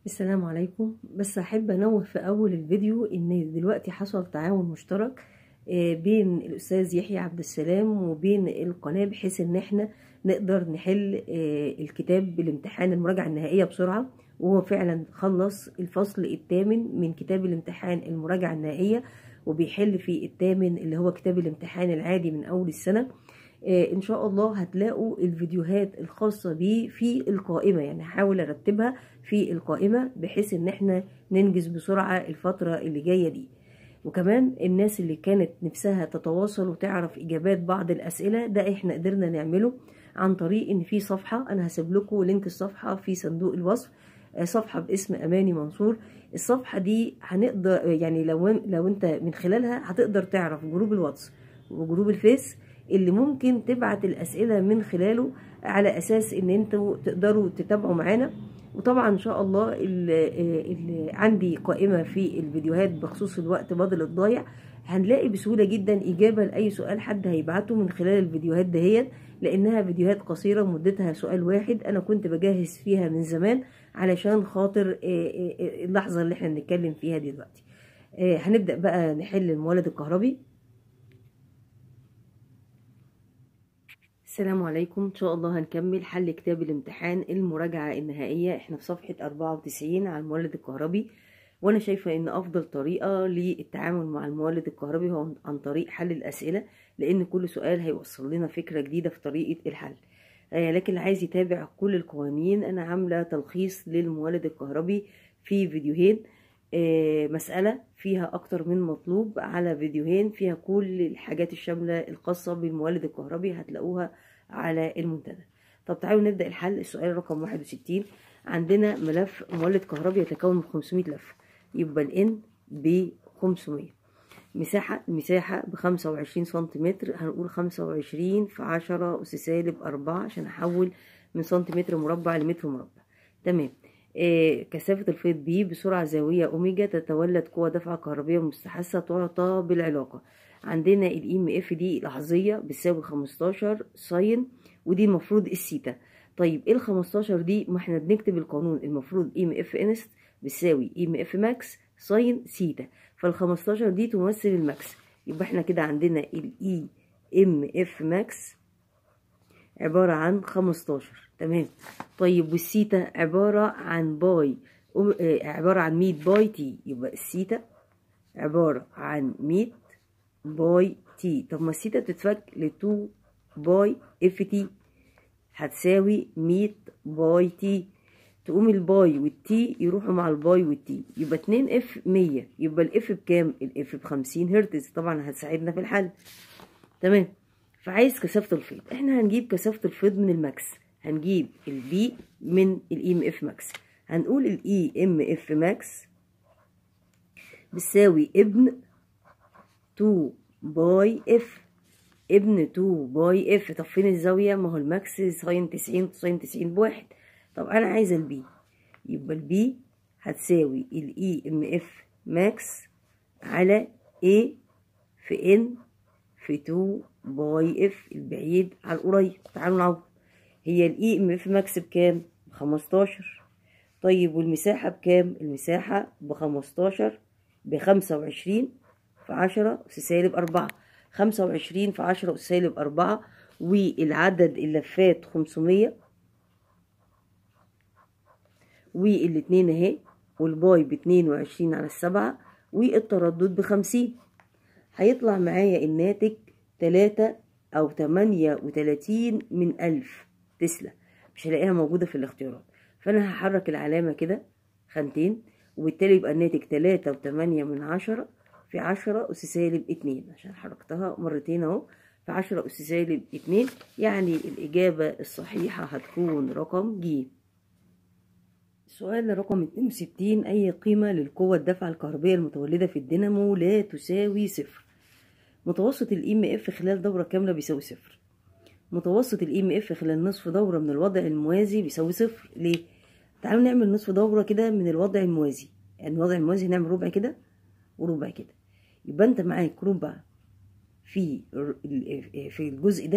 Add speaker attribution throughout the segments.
Speaker 1: السلام عليكم بس احب انوه في اول الفيديو ان دلوقتي حصل تعاون مشترك آه، بين الاستاذ يحيى عبد السلام وبين القناه بحيث ان احنا نقدر نحل آه، الكتاب بالامتحان المراجعه النهائيه بسرعه وهو فعلا خلص الفصل الثامن من كتاب الامتحان المراجعه النهائيه وبيحل في الثامن اللي هو كتاب الامتحان العادي من اول السنه آه، ان شاء الله هتلاقوا الفيديوهات الخاصه بيه في القائمه يعني هحاول ارتبها في القائمه بحيث ان احنا ننجز بسرعه الفتره اللي جايه دي وكمان الناس اللي كانت نفسها تتواصل وتعرف اجابات بعض الاسئله ده احنا قدرنا نعمله عن طريق ان في صفحه انا هسيب لكم لينك الصفحه في صندوق الوصف آه، صفحه باسم اماني منصور الصفحه دي هنقدر يعني لو لو انت من خلالها هتقدر تعرف جروب الواتس وجروب الفيس اللي ممكن تبعت الاسئله من خلاله على اساس ان انتوا تقدروا تتابعوا معانا وطبعا ان شاء الله اللي, اللي عندي قائمه في الفيديوهات بخصوص الوقت بدل الضايع هنلاقي بسهوله جدا اجابه لاي سؤال حد هيبعته من خلال الفيديوهات دهيت لانها فيديوهات قصيره مدتها سؤال واحد انا كنت بجهز فيها من زمان علشان خاطر اللحظه اللي احنا بنتكلم فيها دي دلوقتي هنبدا بقى نحل المولد الكهربي السلام عليكم ان شاء الله هنكمل حل كتاب الامتحان المراجعة النهائية احنا في صفحة 94 على المولد الكهربي وانا شايفة ان افضل طريقة للتعامل مع المولد الكهربي هو عن طريق حل الاسئلة لان كل سؤال هيوصل لنا فكرة جديدة في طريقة الحل آه لكن اللي عايز يتابع كل القوانين انا عاملة تلخيص للمولد الكهربي في فيديوهين آه مسألة فيها أكتر من مطلوب على فيديوهين فيها كل الحاجات الشاملة الخاصة بالمولد الكهربي هتلاقوها على المنتدى طب تعالوا نبدأ الحل السؤال رقم 61 عندنا ملف مولد كهربي يتكون من 500 لفة يبقى الان ب 500 مساحة المساحة ب 25 سنتيمتر هنقول 25 في 10 أس سالب 4 عشان أحول من سنتيمتر مربع لمتر مربع تمام إيه كثافة الفيض ب بسرعة زاوية أوميجا تتولد قوة دفعة كهربية مستحثة تعطى بالعلاقة عندنا الاي ام اف دي لحظية بتساوي 15 ساين ودي المفروض السيتا طيب ايه ال 15 دي ما احنا بنكتب القانون المفروض اي ام اف انست بتساوي اي ام اف ماكس ساين سيتا فال 15 دي تمثل الماكس يبقى احنا كده عندنا الاي ام اف ماكس عبارة عن 15 تمام طيب والسيتا عبارة عن باي عبارة عن 100 باي تي يبقى السيتا عبارة عن 100 باي تي طب ما السيتا بتتفك ل 2 باي اف تي هتساوي 100 باي تي تقوم الباي والتي يروحوا مع الباي والتي يبقى 2 اف 100 يبقى الاف بكام الاف ب 50 هرتز طبعا هتساعدنا في الحل تمام فعايز كثافة الفيض احنا هنجيب كثافة الفيض من الماكس هنجيب البي من الاي ام اف ماكس هنقول الاي ام اف ماكس بتساوي ابن 2 باي اف ابن 2 باي اف طب فين الزاوية ما هو الماكس ساين 90 ساين 90 بواحد طب انا عايزة البي يبقى البي هتساوي الاي ام اف ماكس على a في ان في 2 باي اف البعيد على القريب تعالوا نعوض هي الاي ام اف ماكس بكام بخمستاشر طيب والمساحة بكام المساحة بخمستاشر بخمسة وعشرين في عشرة أس سالب أربعة خمسة وعشرين في عشرة أس سالب أربعة والعدد اللفات خمسمية والاتنين اهي والباي باتنين وعشرين على السبعة والتردد بخمسين هيطلع معايا الناتج تلاتة أو تمانية وتلاتين من ألف تسلا مش هلاقيها موجودة في الاختيارات فأنا هحرك العلامة كده خانتين وبالتالي يبقى الناتج تلاتة وتمانية من عشرة في عشرة أس سالب اتنين عشان حركتها مرتين أهو في عشرة أس سالب اتنين يعني الإجابة الصحيحة هتكون رقم ج السؤال رقم 62 أي قيمة للقوة الدفع الكهربية المتولدة في الدينامو لا تساوي صفر متوسط الاي ام اف خلال دورة كاملة بيساوي صفر متوسط الاي ام اف خلال نصف دورة من الوضع الموازي بيساوي صفر ليه؟ تعالوا نعمل نصف دورة كده من الوضع الموازي يعني الوضع الموازي هنعمل ربع كده وربع كده يبقى انت معاك ربع في في الجزء ده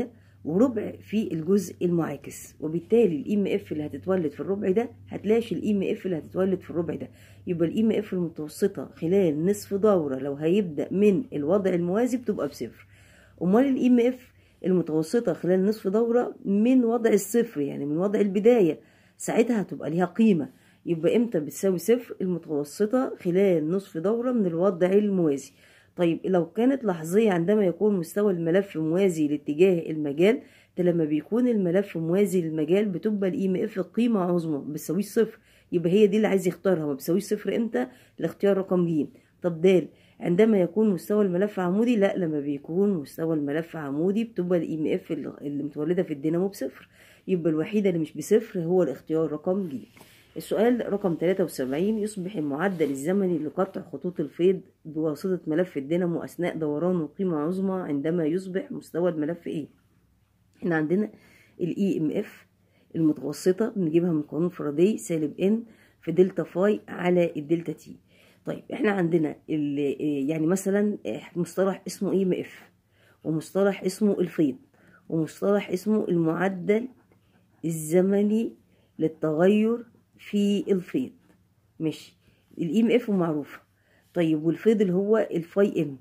Speaker 1: وربع في الجزء المعاكس وبالتالي الاي ام اف اللي هتتولد في الربع ده هتلاقي الاي ام اف اللي هتتولد في الربع ده يبقى الاي ام اف المتوسطه خلال نصف دوره لو هيبدا من الوضع الموازي بتبقى بصفر امال الاي ام اف المتوسطه خلال نصف دوره من وضع الصفر يعني من وضع البدايه ساعتها هتبقى ليها قيمه يبقى امتى بتساوي صفر المتوسطه خلال نصف دوره من الوضع الموازي طيب لو كانت لحظية عندما يكون مستوى الملف موازي لاتجاه المجال ده لما بيكون الملف موازي للمجال بتبقى الاي ام اف قيمة عظمى بتساويش صفر يبقى هي دي اللي عايز يختارها ما بتساويش صفر امتى الاختيار رقم ج طب د عندما يكون مستوى الملف عمودي لا لما بيكون مستوى الملف عمودي بتبقى الاي ام اف اللي متولده في الدينامو بصفر يبقى الوحيده اللي مش بصفر هو الاختيار رقم ج السؤال رقم 73 يصبح المعدل الزمني لقطع خطوط الفيض بواسطة ملف الدينامو أثناء دورانه قيمة عظمى عندما يصبح مستوى الملف إيه؟ احنا عندنا الاي ام اف المتوسطة بنجيبها من قانون فاراداي سالب ان في دلتا فاي على الدلتا تي طيب احنا عندنا يعني مثلا مصطلح اسمه اي ام اف ومصطلح اسمه الفيض ومصطلح اسمه المعدل الزمني للتغير في الفيض ماشي الاي ام اف معروفه طيب والفيض اللي هو الفاي ام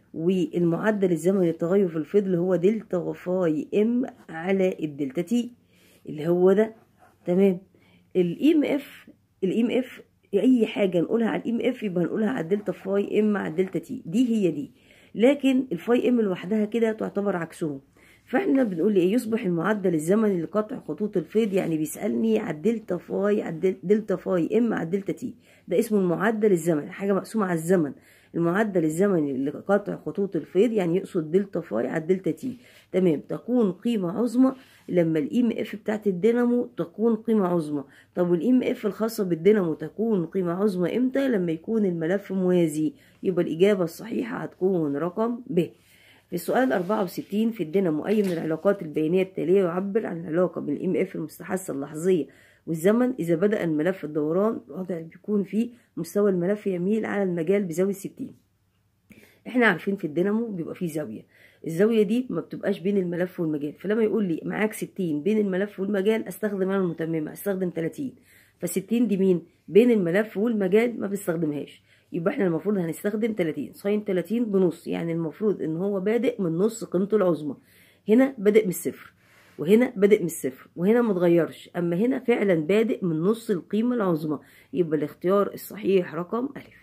Speaker 1: والمعدل الزمني للتغير في الفيض اللي هو دلتا فاي ام على الدلتا تي اللي هو ده تمام الاي ام اف الاي ام اف اي حاجه نقولها على الاي ام اف يبقى هنقولها على الدلتا فاي ام على الدلتا تي دي هي دي لكن الفاي ام لوحدها كده تعتبر عكسهم فاحنا بنقول ايه يصبح المعدل الزمني لقطع خطوط الفيض يعني بيسالني على الدلتا فاي على الدلتا فاي ام على الدلتا تي ده اسمه المعدل الزمني حاجه مقسومه على الزمن المعدل الزمني لقطع خطوط الفيض يعني يقصد دلتا فاي على الدلتا تي تمام تكون قيمه عظمى لما الاي ام اف بتاعت الدينامو تكون قيمه عظمى طب والاي ام اف الخاصه بالدينامو تكون قيمه عظمى امتى لما يكون الملف موازي يبقى الاجابه الصحيحه هتكون رقم ب في السؤال 64 في الدينامو أي من العلاقات البيانية التالية يعبر عن العلاقة بين الام اف المستحثة اللحظية والزمن إذا بدأ الملف الدوران الوضع بيكون فيه مستوى الملف يميل على المجال بزاوية 60 احنا عارفين في الدينامو بيبقى فيه زاوية الزاوية دي ما بتبقاش بين الملف والمجال فلما يقول لي معاك 60 بين الملف والمجال استخدم انا المتممة استخدم 30 ف60 دي مين بين الملف والمجال ما بستخدمهاش يبقى احنا المفروض هنستخدم 30 ساين 30 بنص يعني المفروض ان هو بادئ من نص قيمته العظمى هنا بادئ من الصفر وهنا بادئ من الصفر وهنا متغيرش اما هنا فعلا بادئ من نص القيمة العظمى يبقى الاختيار الصحيح رقم ألف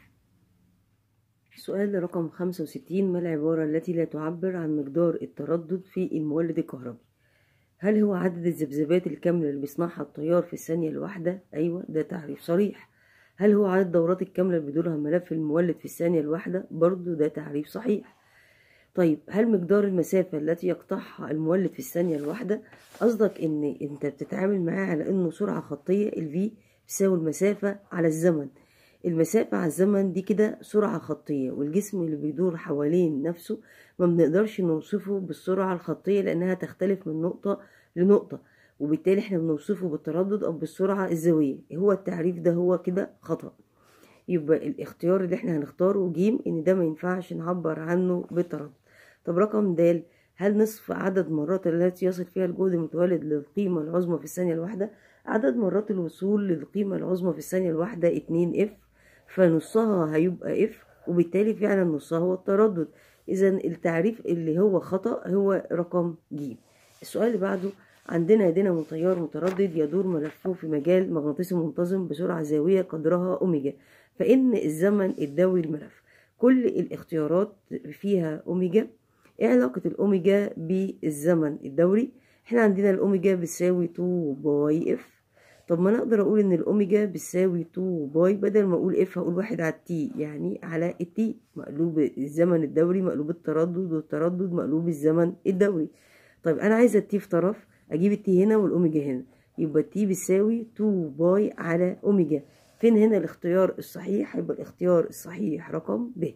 Speaker 1: سؤال رقم 65 ما العبارة التي لا تعبر عن مقدار التردد في المولد الكهربي هل هو عدد الذبذبات الكاملة اللي بيصنعها التيار في الثانية الواحدة أيوة ده تعريف صريح هل هو عدد الدورات الكاملة اللي بيدورها ملف المولد في الثانية الواحدة برضو ده تعريف صحيح طيب هل مقدار المسافة التي يقطعها المولد في الثانية الواحدة قصدك ان انت بتتعامل معاه على انه سرعة خطية الفي تساوي المسافة على الزمن المسافة على الزمن دي كده سرعة خطية والجسم اللي بيدور حوالين نفسه ما بنقدرش نوصفه بالسرعة الخطية لأنها تختلف من نقطة لنقطة وبالتالي احنا بنوصفه بالتردد أو بالسرعة الزاوية هو التعريف ده هو كده خطأ يبقى الاختيار اللي احنا هنختاره جيم ان ده ما ينفعش نعبر عنه بالتردد طب رقم د هل نصف عدد مرات التي يصل فيها الجهد المتولد للقيمة العظمى في الثانية الواحدة عدد مرات الوصول للقيمة العظمى في الثانية الواحدة اتنين اف فنصها هيبقى اف وبالتالي فعلا نصها هو التردد اذا التعريف اللي هو خطأ هو رقم ج السؤال اللي بعده عندنا دينامو تيار متردد يدور ملفه في مجال مغناطيسي منتظم بسرعة زاوية قدرها أوميجا فإن الزمن الدوري الملف كل الاختيارات فيها أوميجا ايه علاقة الأوميجا بالزمن الدوري احنا عندنا الأوميجا بتساوي 2 باي اف طب ما انا اقدر اقول ان الاوميجا بتساوي 2 باي بدل ما اقول اف هقول واحد على التي يعني على التي مقلوب الزمن الدوري مقلوب التردد والتردد مقلوب الزمن الدوري طيب انا عايزه التي في طرف اجيب التي هنا والاوميجا هنا يبقى التي بتساوي 2 باي على اوميجا فين هنا الاختيار الصحيح يبقى الاختيار الصحيح رقم ب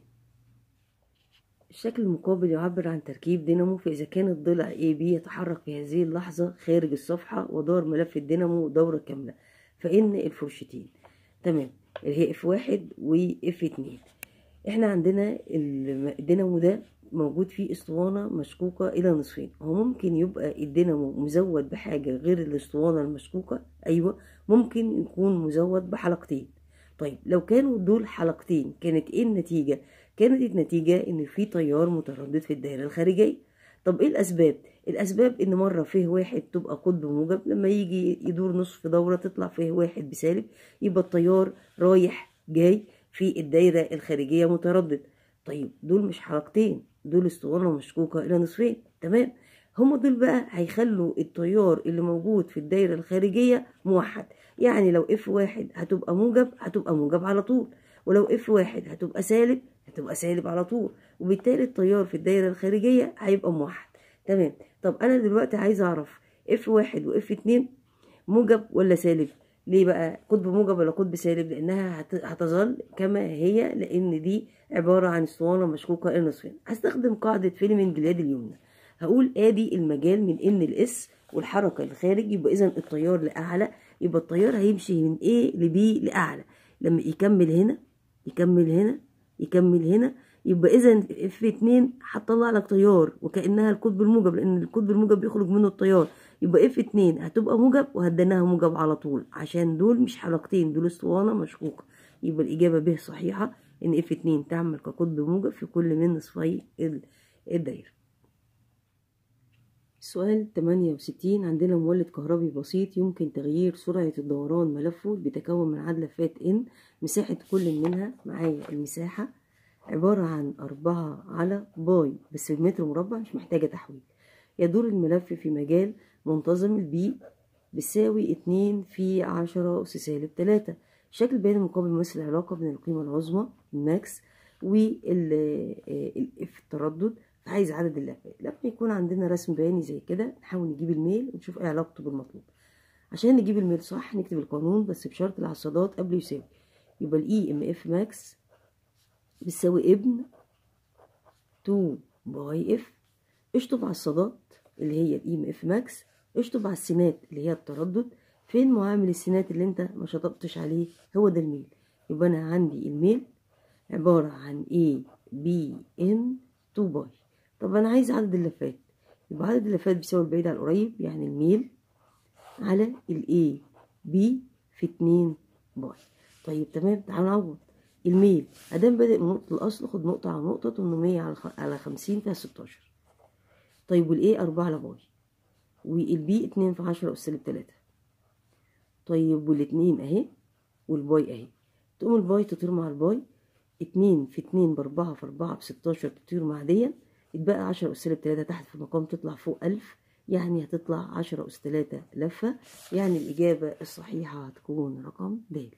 Speaker 1: الشكل المقابل يعبر عن تركيب دينامو فإذا كان الضلع AB يتحرك في هذه اللحظة خارج الصفحة ودار ملف الدينامو دورة كاملة فإن الفرشتين تمام اللي هي F1 و F2 احنا عندنا الدينامو ده موجود فيه اسطوانة مشكوكة إلى نصفين هو ممكن يبقى الدينامو مزود بحاجة غير الاسطوانة المشكوكة أيوة ممكن يكون مزود بحلقتين طيب لو كانوا دول حلقتين كانت ايه النتيجة؟ كانت النتيجة ان في تيار متردد في الدائرة الخارجية طب ايه الاسباب؟ الاسباب ان مرة فيه واحد تبقى قطب موجب لما يجي يدور نصف دورة تطلع فيه واحد بسالب يبقى التيار رايح جاي في الدايرة الخارجية متردد طيب دول مش حلقتين دول اسطوانة مشكوكة إلى نصفين تمام هما دول بقى هيخلوا التيار اللي موجود في الدايرة الخارجية موحد يعني لو اف واحد هتبقى موجب هتبقى موجب على طول ولو اف واحد هتبقى سالب هتبقى سالب على طول وبالتالي التيار في الدايرة الخارجية هيبقى موحد تمام طب أنا دلوقتي عايز أعرف اف واحد واف اتنين موجب ولا سالب ليه بقى قطب موجب ولا قطب سالب لانها هتظل كما هي لان دي عباره عن اسطوانه مشكوكه الى نصفين هستخدم قاعده فيلمنج اليد اليمنى هقول ادي المجال من ان الاس والحركه للخارج يبقى اذا التيار لاعلى يبقى التيار هيمشي من A ل B لاعلى لما يكمل هنا يكمل هنا يكمل هنا يبقى اذا اف 2 هتطلع لك تيار وكانها القطب الموجب لان القطب الموجب بيخرج منه التيار يبقى اف 2 هتبقى موجب وهديناها موجب على طول عشان دول مش حلقتين دول اسطوانه مشكوكه يبقى الاجابه ب صحيحه ان اف 2 تعمل كقطب موجب في كل من نصفي الدايره سؤال 68 عندنا مولد كهربي بسيط يمكن تغيير سرعة الدوران ملفه بيتكون من عدد لفات N مساحة كل منها معايا المساحة عبارة عن أربعة على باي بس بالمتر مربع مش محتاجة تحويل يدور الملف في مجال منتظم البي بيساوي اتنين في عشرة أس سالب تلاتة شكل بيان المقابل يمثل العلاقة بين القيمة العظمى الماكس والاف التردد عايز عدد اللفات لما يكون عندنا رسم بياني زي كده نحاول نجيب الميل ونشوف ايه علاقته بالمطلوب عشان نجيب الميل صح نكتب القانون بس بشرط العصادات قبل يساوي يبقى الاي ام اف ماكس بتساوي ابن 2 باي اف اشطب على الصادات اللي هي الاي ام اف ماكس اشطب على السينات اللي هي التردد فين معامل السينات اللي انت ما شطبتش عليه هو ده الميل يبقى انا عندي الميل عبارة عن A B N 2 باي طب انا عايز عدد اللفات يبقى عدد اللفات بيساوي البعيد على القريب يعني الميل على ال A B في 2 باي طيب تمام تعالوا نعوض الميل ادام بادئ من نقطة الأصل خد نقطة على نقطة 800 على على 50 فيها 16 طيب والايه 4 على باي والبي 2 في 10 أس سالب 3 طيب والاتنين اهي والباي اهي تقوم الباي تطير مع الباي اتنين في اتنين بأربعة في أربعة بستاشر تطير مع ديا يتبقى عشرة أس سالب تلاتة تحت في المقام تطلع فوق ألف يعني هتطلع عشرة أس تلاتة لفة يعني الإجابة الصحيحة هتكون رقم د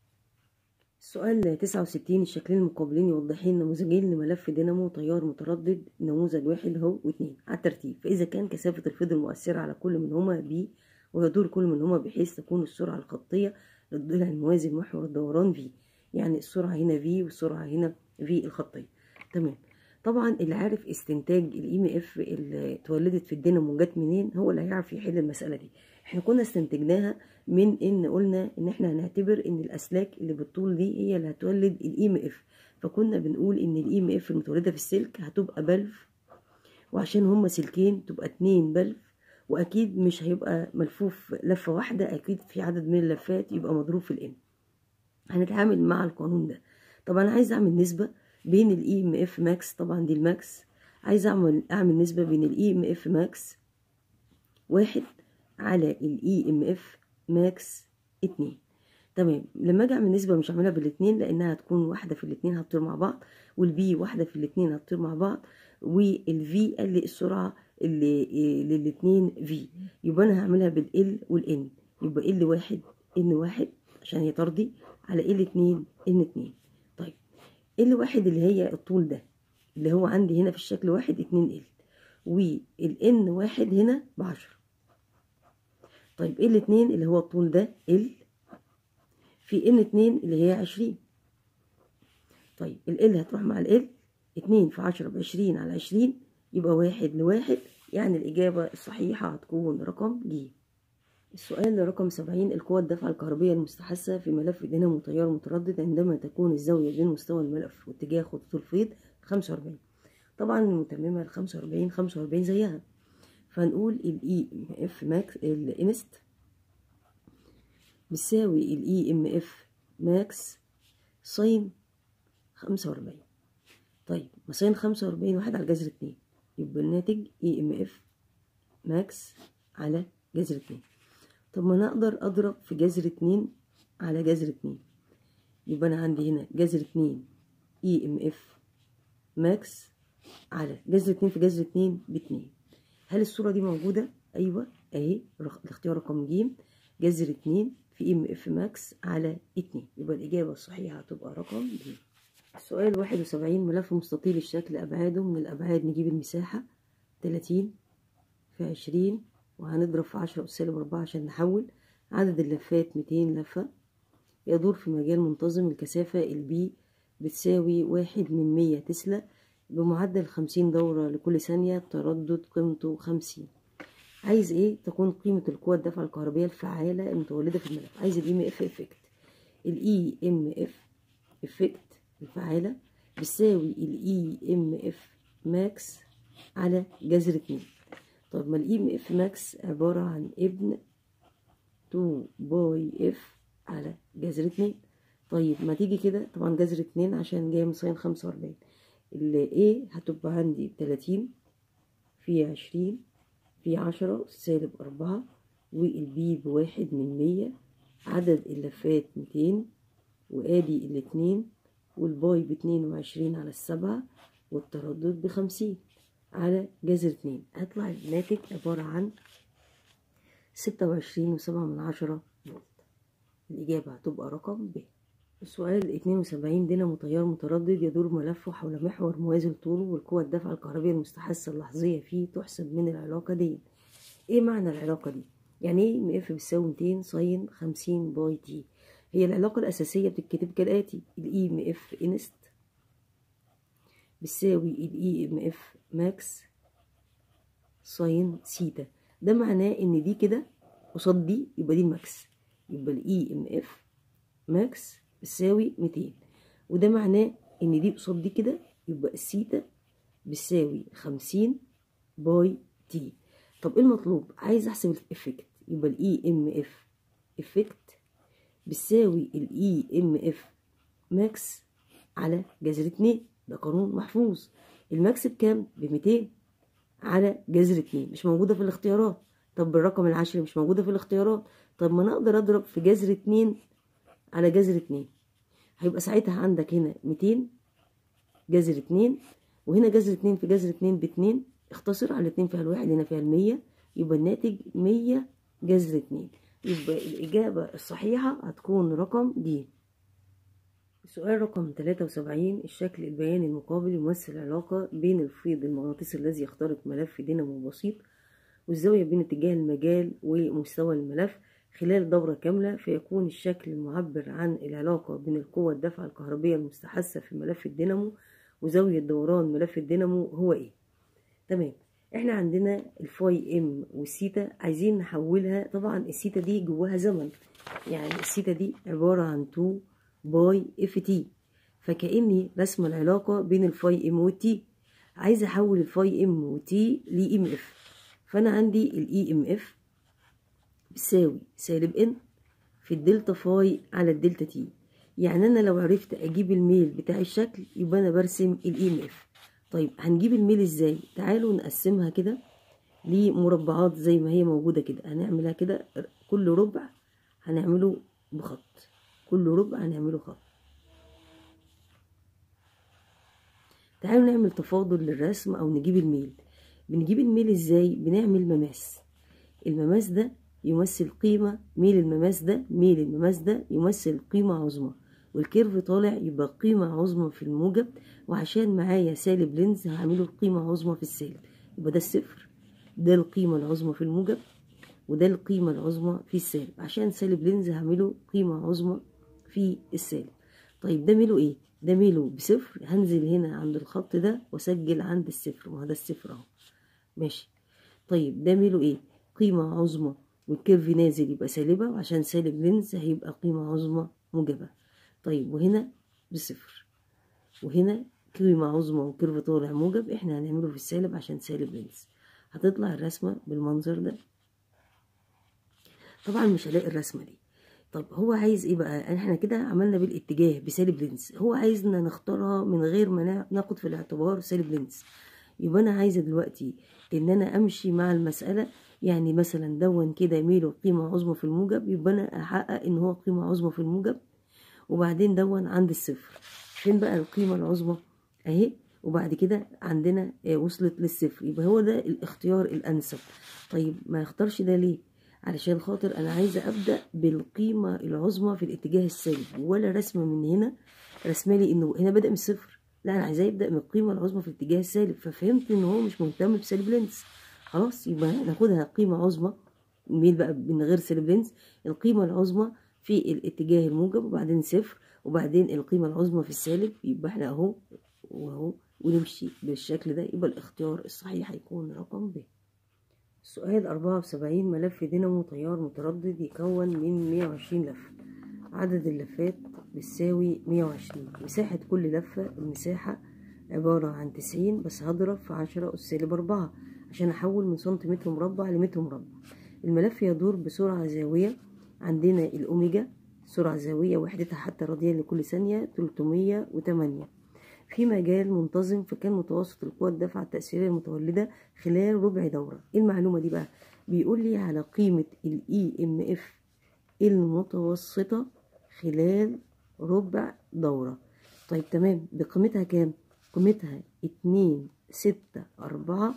Speaker 1: السؤال تسعة وستين الشكلين المقابلين يوضحين نموذجين لملف دينامو تيار متردد نموذج واحد اهو واتنين على الترتيب فإذا كان كثافة الفيض المؤثرة على كل منهما ب ويدور كل منهما بحيث تكون السرعة الخطية للضلع الموازي لمحور الدوران في يعني السرعة هنا في والسرعة هنا في الخطية تمام طبعا اللي عارف استنتاج الاي ام اف اللي اتولدت في الدينامو جت منين هو اللي هيعرف يحل المسألة دي احنا كنا استنتجناها من ان قلنا ان احنا هنعتبر ان الاسلاك اللي بالطول دي هي اللي هتولد الاي ام اف فكنا بنقول ان الاي ام اف المتولده في السلك هتبقى بلف وعشان هما سلكين تبقى اتنين بلف واكيد مش هيبقى ملفوف لفه واحده اكيد في عدد من اللفات يبقى مضروب في الان هنتعامل مع القانون ده طب انا عايز اعمل نسبه بين الاي ام اف ماكس طبعا دي الماكس عايز اعمل اعمل نسبه بين الاي ام اف ماكس واحد على الاي ام اف ماكس اتنين تمام لما اجي اعمل نسبه مش هعملها بالاتنين لانها هتكون واحده في الاتنين هتطير مع بعض والبي واحده في الاتنين هتطير مع بعض والفي قال لي السرعه اللي للاتنين في يبقى انا هعملها بالال والان يبقى ال واحد ان واحد عشان هي طردي على ال اتنين ان اتنين طيب ال واحد اللي هي الطول ده اللي هو عندي هنا في الشكل واحد اتنين ال والان واحد هنا بعشرة طيب ال اتنين اللي هو الطول ده ال في ان اتنين اللي هي عشرين طيب ال هتروح مع ال اتنين في عشرة بعشرين على عشرين يبقى واحد لواحد يعني الإجابة الصحيحة هتكون رقم ج السؤال رقم سبعين القوى الدفع الكهربية المستحثة في ملف دينامو تيار متردد عندما تكون الزاوية بين مستوى الملف واتجاه خطوط الفيض خمسة وأربعين طبعا المتممة الخمسة وأربعين خمسة وأربعين زيها فهنقول الاي ام اف ماكس الانست بتساوي الاي ام اف ماكس ساين خمسة وأربعين طيب ما ساين خمسة وأربعين واحد على جذر اتنين يبقى الناتج اي ام اف ماكس على جذر اتنين طب ما انا اقدر اضرب في جذر اتنين على جذر اتنين يبقى انا عندي هنا جذر اتنين اي ام اف ماكس على جذر اتنين في جذر اتنين باتنين هل الصورة دي موجودة؟ أيوة أهي الاختيار رقم ج جذر اتنين في ام اف ماكس على اتنين يبقى الإجابة الصحيحة هتبقى رقم ب السؤال واحد وسبعين ملف مستطيل الشكل أبعاده من الأبعاد نجيب المساحة تلاتين في عشرين وهنضرب في عشرة أس سالب أربعة عشان نحول عدد اللفات ميتين لفة يدور في مجال منتظم الكثافة البي بتساوي واحد من مية تسلا بمعدل خمسين دورة لكل ثانية تردد قيمته خمسين عايز ايه تكون قيمة القوة الدفع الكهربية الفعالة المتولدة في الملف عايز الاي ام اف افكت الاي ام اف افكت الفعالة بتساوي الاي ام اف ماكس على جذر اتنين طب ما الاي ام اف ماكس عبارة عن ابن 2 باي اف على جذر اتنين طيب ما تيجي كده طبعا جذر اتنين عشان جاي من ساين خمسة وأربعين ال A هتبقى عندي تلاتين في عشرين في عشرة سالب أربعة والبي بواحد من مية عدد اللفات ميتين وآدي الاتنين والباي باتنين وعشرين على السبعة والتردد بخمسين على جذر اتنين هيطلع الناتج عبارة عن ستة وعشرين وسبعة من عشرة فولت الإجابة هتبقى رقم ب السؤال اتنين وسبعين دينامو تيار متردد يدور ملفه حول محور موازي لطوله والقوة الدفع الكهربية المستحثة اللحظية فيه تحسب من العلاقة دي ايه معنى العلاقة دي؟ يعني ايه ام اف بتساوي 200 ساين 50 باي تي هي العلاقة الأساسية بتتكتب كالآتي الاي ام اف انست بتساوي الاي ام اف ماكس ساين سيتا ده معناه ان دي كده قصاد دي يبقى دي الماكس يبقى الاي ام اف ماكس بتساوي 200 وده معناه ان دي قصاد دي كده يبقى السيتا بتساوي 50 باي تي طب ايه المطلوب عايز احسب الافكت يبقى الاي ام اف افكت بتساوي الاي ام اف ماكس على جذر 2 ده قانون محفوظ الماكس بكام ب 200 على جذر 2 مش موجوده في الاختيارات طب بالرقم العشري مش موجوده في الاختيارات طب ما انا اقدر اضرب في جذر 2 على جذر 2 هيبقى ساعتها عندك هنا 200 جذر 2 وهنا جذر 2 في جذر 2 ب 2 اختصر على 2 فيها الواحد هنا فيها المية يبقى الناتج 100 جذر 2 يبقى الإجابة الصحيحة هتكون رقم دي السؤال رقم 73 الشكل البياني المقابل يمثل علاقة بين الفيض المغناطيسي الذي يخترق ملف دينامو بسيط والزاوية بين اتجاه المجال ومستوى الملف خلال دورة كاملة فيكون الشكل المعبر عن العلاقة بين القوة الدفع الكهربية المستحثة في ملف الدينامو وزاوية دوران ملف الدينامو هو ايه تمام احنا عندنا الفاي ام والسيتا عايزين نحولها طبعا السيتا دي جواها زمن يعني السيتا دي عبارة عن 2 باي اف تي فكأني رسمة العلاقة بين الفاي ام والتي عايزة احول الفاي ام وتي ل ام اف فانا عندي الاي ام اف بتساوي سالب ان في الدلتا فاي على الدلتا تي يعني انا لو عرفت اجيب الميل بتاع الشكل يبقى انا برسم الاي ام اف طيب هنجيب الميل ازاي تعالوا نقسمها كده لمربعات زي ما هي موجودة كده هنعملها كده كل ربع هنعمله بخط كل ربع هنعمله خط تعالوا نعمل تفاضل للرسم او نجيب الميل بنجيب الميل ازاي بنعمل مماس المماس ده يمثل قيمة ميل المماس ده ميل المماس ده يمثل قيمة عظمى والكيرف طالع يبقى قيمة عظمى في الموجب وعشان معايا سالب لينز هعمله قيمة عظمى في السالب يبقى ده الصفر ده القيمة العظمى في الموجب وده القيمة العظمى في السالب عشان سالب لينز هعمله قيمة عظمى في السالب طيب ده ميله ايه ده ميله بصفر هنزل هنا عند الخط ده واسجل عند الصفر ما هو ده الصفر اهو ماشي طيب ده ميله ايه قيمة عظمى والكيرف نازل يبقى سالبة وعشان سالب لينز هيبقى قيمة عظمى موجبة طيب وهنا بصفر وهنا قيمة عظمى وكيرف طالع موجب احنا هنعمله في السالب عشان سالب لينس هتطلع الرسمة بالمنظر ده طبعا مش هلاقي الرسمة دي طب هو عايز ايه بقى احنا كده عملنا بالاتجاه بسالب لينس هو عايزنا نختارها من غير ما ناخد في الاعتبار سالب لينس يبقى انا عايزه دلوقتي ان انا امشي مع المساله يعني مثلا دون كده ميله قيمه عظمى في الموجب يبقى انا احقق ان هو قيمه عظمى في الموجب وبعدين دون عند الصفر فين بقى القيمه العظمى اهي وبعد كده عندنا وصلت للصفر يبقى هو ده الاختيار الانسب طيب ما يختارش ده ليه علشان خاطر انا عايزه ابدا بالقيمه العظمى في الاتجاه السالب ولا رسمه من هنا رسمه لي انه هنا بدا من الصفر لا انا عايزاه يبدا من القيمه العظمى في الاتجاه السالب ففهمت ان هو مش مهتم بسالب لينس خلاص يبقى ناخدها قيمه عظمى ميل بقى من غير سالب لينس القيمه العظمى في الاتجاه الموجب وبعدين صفر وبعدين القيمه العظمى في السالب يبقى احنا اهو واهو ونمشي بالشكل ده يبقى الاختيار الصحيح هيكون رقم ب السؤال أربعة وسبعين ملف دينامو تيار متردد يكون من مية وعشرين لفة عدد اللفات بتساوي مية وعشرين مساحة كل لفة المساحة عبارة عن تسعين بس هضرب في عشرة أس سالب أربعة عشان أحول من سنتيمتر مربع لمتر مربع الملف يدور بسرعة زاوية عندنا الأوميجا سرعة زاوية وحدتها حتى راديان لكل ثانية تلتمية وتمانية في مجال منتظم فكان متوسط القوى الدافعة التأثيرية المتولدة خلال ربع دورة ايه المعلومة دي بقى بيقول لي على قيمة الاي ام اف المتوسطة خلال ربع دورة طيب تمام بقيمتها كام قيمتها اتنين ستة أربعة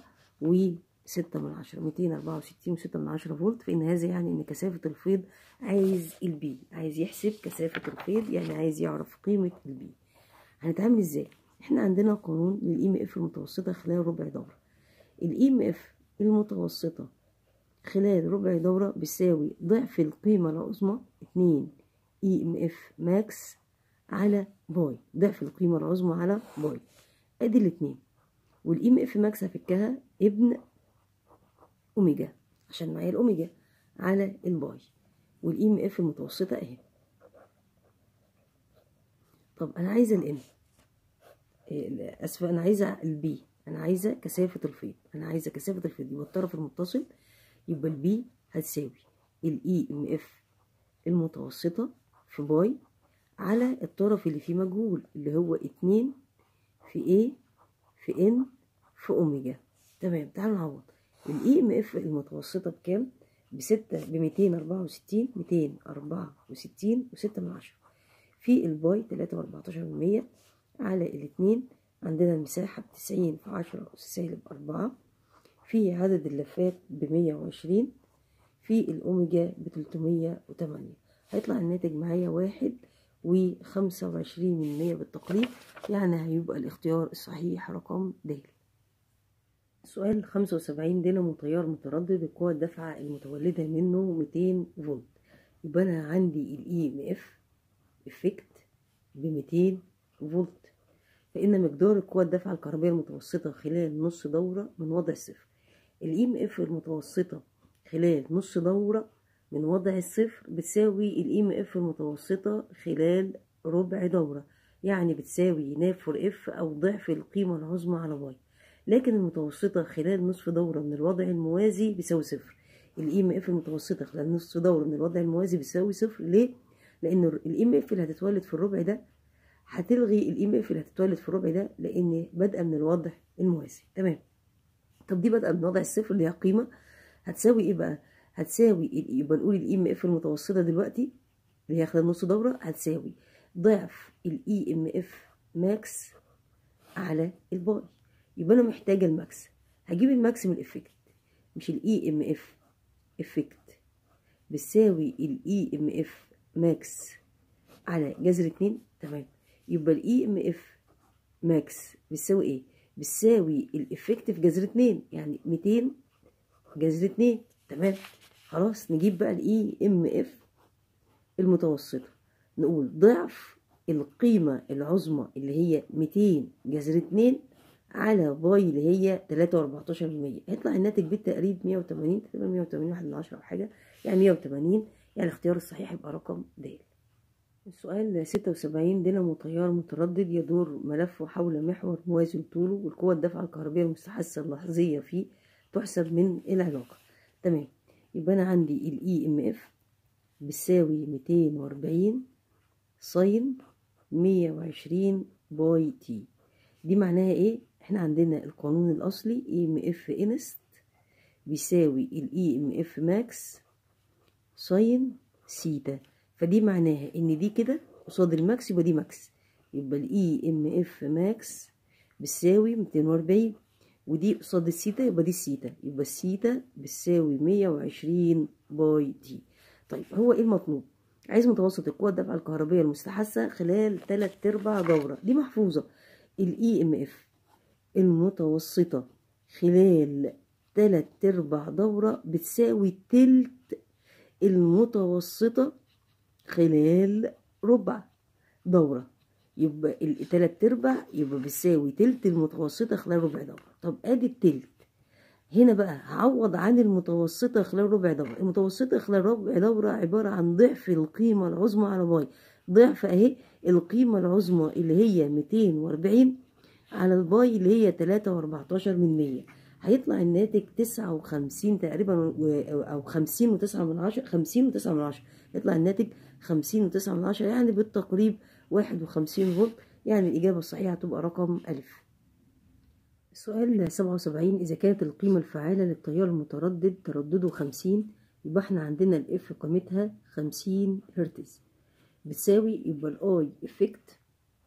Speaker 1: وستة من عشرة ميتين أربعة وستين وستة من عشرة فولت فإن هذا يعني إن كثافة الفيض عايز البي عايز يحسب كثافة الفيض يعني عايز يعرف قيمة البي هنتعامل ازاي احنا عندنا قانون للاي ام اف المتوسطه خلال ربع دوره الاي ام اف المتوسطه خلال ربع دوره بيساوي ضعف القيمه العظمى 2 اي ام اف ماكس على باي ضعف القيمه العظمى على باي ادي الاتنين والاي ام اف ماكس هفكها ابن اوميجا عشان معايا الاوميجا على الباي والاي ام اف المتوسطه اهي طب انا عايزه الام اسفه انا عايزه البي انا عايزه كثافه الفيض انا عايزه كثافه الفيض يبقى الطرف المتصل يبقى البي هتساوي الاي ام اف المتوسطه في باي على الطرف اللي فيه مجهول اللي هو اتنين في ايه في ان في اوميجا تمام تعالوا نعوض الاي ام اف المتوسطه بكام بستة بميتين أربعة وستين ميتين أربعة وستين وستة من عشرة في الباي تلاتة وأربعتاشر من مية على الاتنين عندنا المساحة بتسعين في عشرة أس سالب أربعة في عدد اللفات بمية وعشرين في الأوميجا بتلتمية وتمانية هيطلع الناتج معايا واحد وخمسة وعشرين من مية بالتقريب يعني هيبقى الاختيار الصحيح رقم د سؤال خمسة وسبعين دينامو تيار متردد القوة الدافعة المتولدة منه ميتين فولت يبقى أنا عندي الإي ام اف افكت بميتين فولت فإن مقدار القوة الدافعة الكهربائية المتوسطة خلال نص دورة من وضع الصفر الإي ام اف المتوسطة خلال نص دورة من وضع الصفر بتساوي الإي ام اف المتوسطة خلال ربع دورة يعني بتساوي ناف فور اف أو ضعف القيمة العظمى على واي لكن المتوسطة خلال نصف دورة من الوضع الموازي بيساوي صفر الإي ام اف المتوسطة خلال نصف دورة من الوضع الموازي بيساوي صفر ليه؟ لأن الإي ام اف اللي هتتولد في الربع ده هتلغي الإي ام اف اللي هتتولد في الربع ده لأن بادئة من الوضع الموازي تمام طب دي بادئة من وضع الصفر اللي هي قيمة هتساوي ايه بقى؟ هتساوي يبقى نقول الاي ام اف المتوسطة دلوقتي اللي هي خلال نص دورة هتساوي ضعف الاي ام اف ماكس على الباي يبقى انا محتاجة الماكس هجيب الماكس من الافكت مش الاي ام اف افكت بتساوي الاي ام اف ماكس على جذر اتنين تمام يبقى الاي ام اف ماكس بتساوي ايه بتساوي الافكت في جذر اتنين يعني ميتين جذر اتنين تمام خلاص نجيب بقى الاي ام اف المتوسطة نقول ضعف القيمة العظمى اللي هي 200 جذر 2 على باي اللي هي 3.14% هيطلع الناتج بالتقريب 180 تقريبا 180 واحد من عشرة أو حاجة يعني 180 يعني الاختيار الصحيح يبقى رقم د السؤال 76 دينامو تيار متردد يدور ملفه حول محور موازي لطوله والقوة الدفعة الكهربية المستحثة اللحظية فيه تحسب من العلاقة تمام يبقى أنا عندي ال EMF بتساوي 240 ساين 120 باي تي دي معناها ايه؟ احنا عندنا القانون الأصلي EMF انست بيساوي ال EMF ماكس ساين سيتا فدي معناها ان دي كده قصاد الماكس يبقى دي ماكس يبقى الاي ام اف ماكس بتساوي 240 ودي قصاد السيتا يبقى دي السيتا يبقى السيتا بتساوي 120 باي تي طيب هو ايه المطلوب عايز متوسط القوة الدفعة الكهربية المستحثة خلال تلات ارباع دورة دي محفوظة الاي ام اف المتوسطة خلال تلات ارباع دورة بتساوي تلت المتوسطة خلال ربع دورة يبقى التلات ارباع يبقى بتساوي تلت المتوسطة خلال ربع دورة طب ادي التلت هنا بقى هعوض عن المتوسطة خلال ربع دورة المتوسطة خلال ربع دورة عبارة عن ضعف القيمة العظمى على باي ضعف اهي القيمة العظمى اللي هي 240 على الباي اللي هي 3 و14 من 100 هيطلع الناتج 59 تقريبا او 50 وتسعة من عشرة 50 وتسعة من عشرة يطلع الناتج 50 وتسعة من عشرة يعني بالتقريب 51 فولت يعني الإجابة الصحيحة هتبقى رقم ألف السؤال 77 إذا كانت القيمة الفعالة للتيار المتردد تردده 50 يبقى احنا عندنا الاف قيمتها 50 هرتز بتساوي يبقى الاي افكت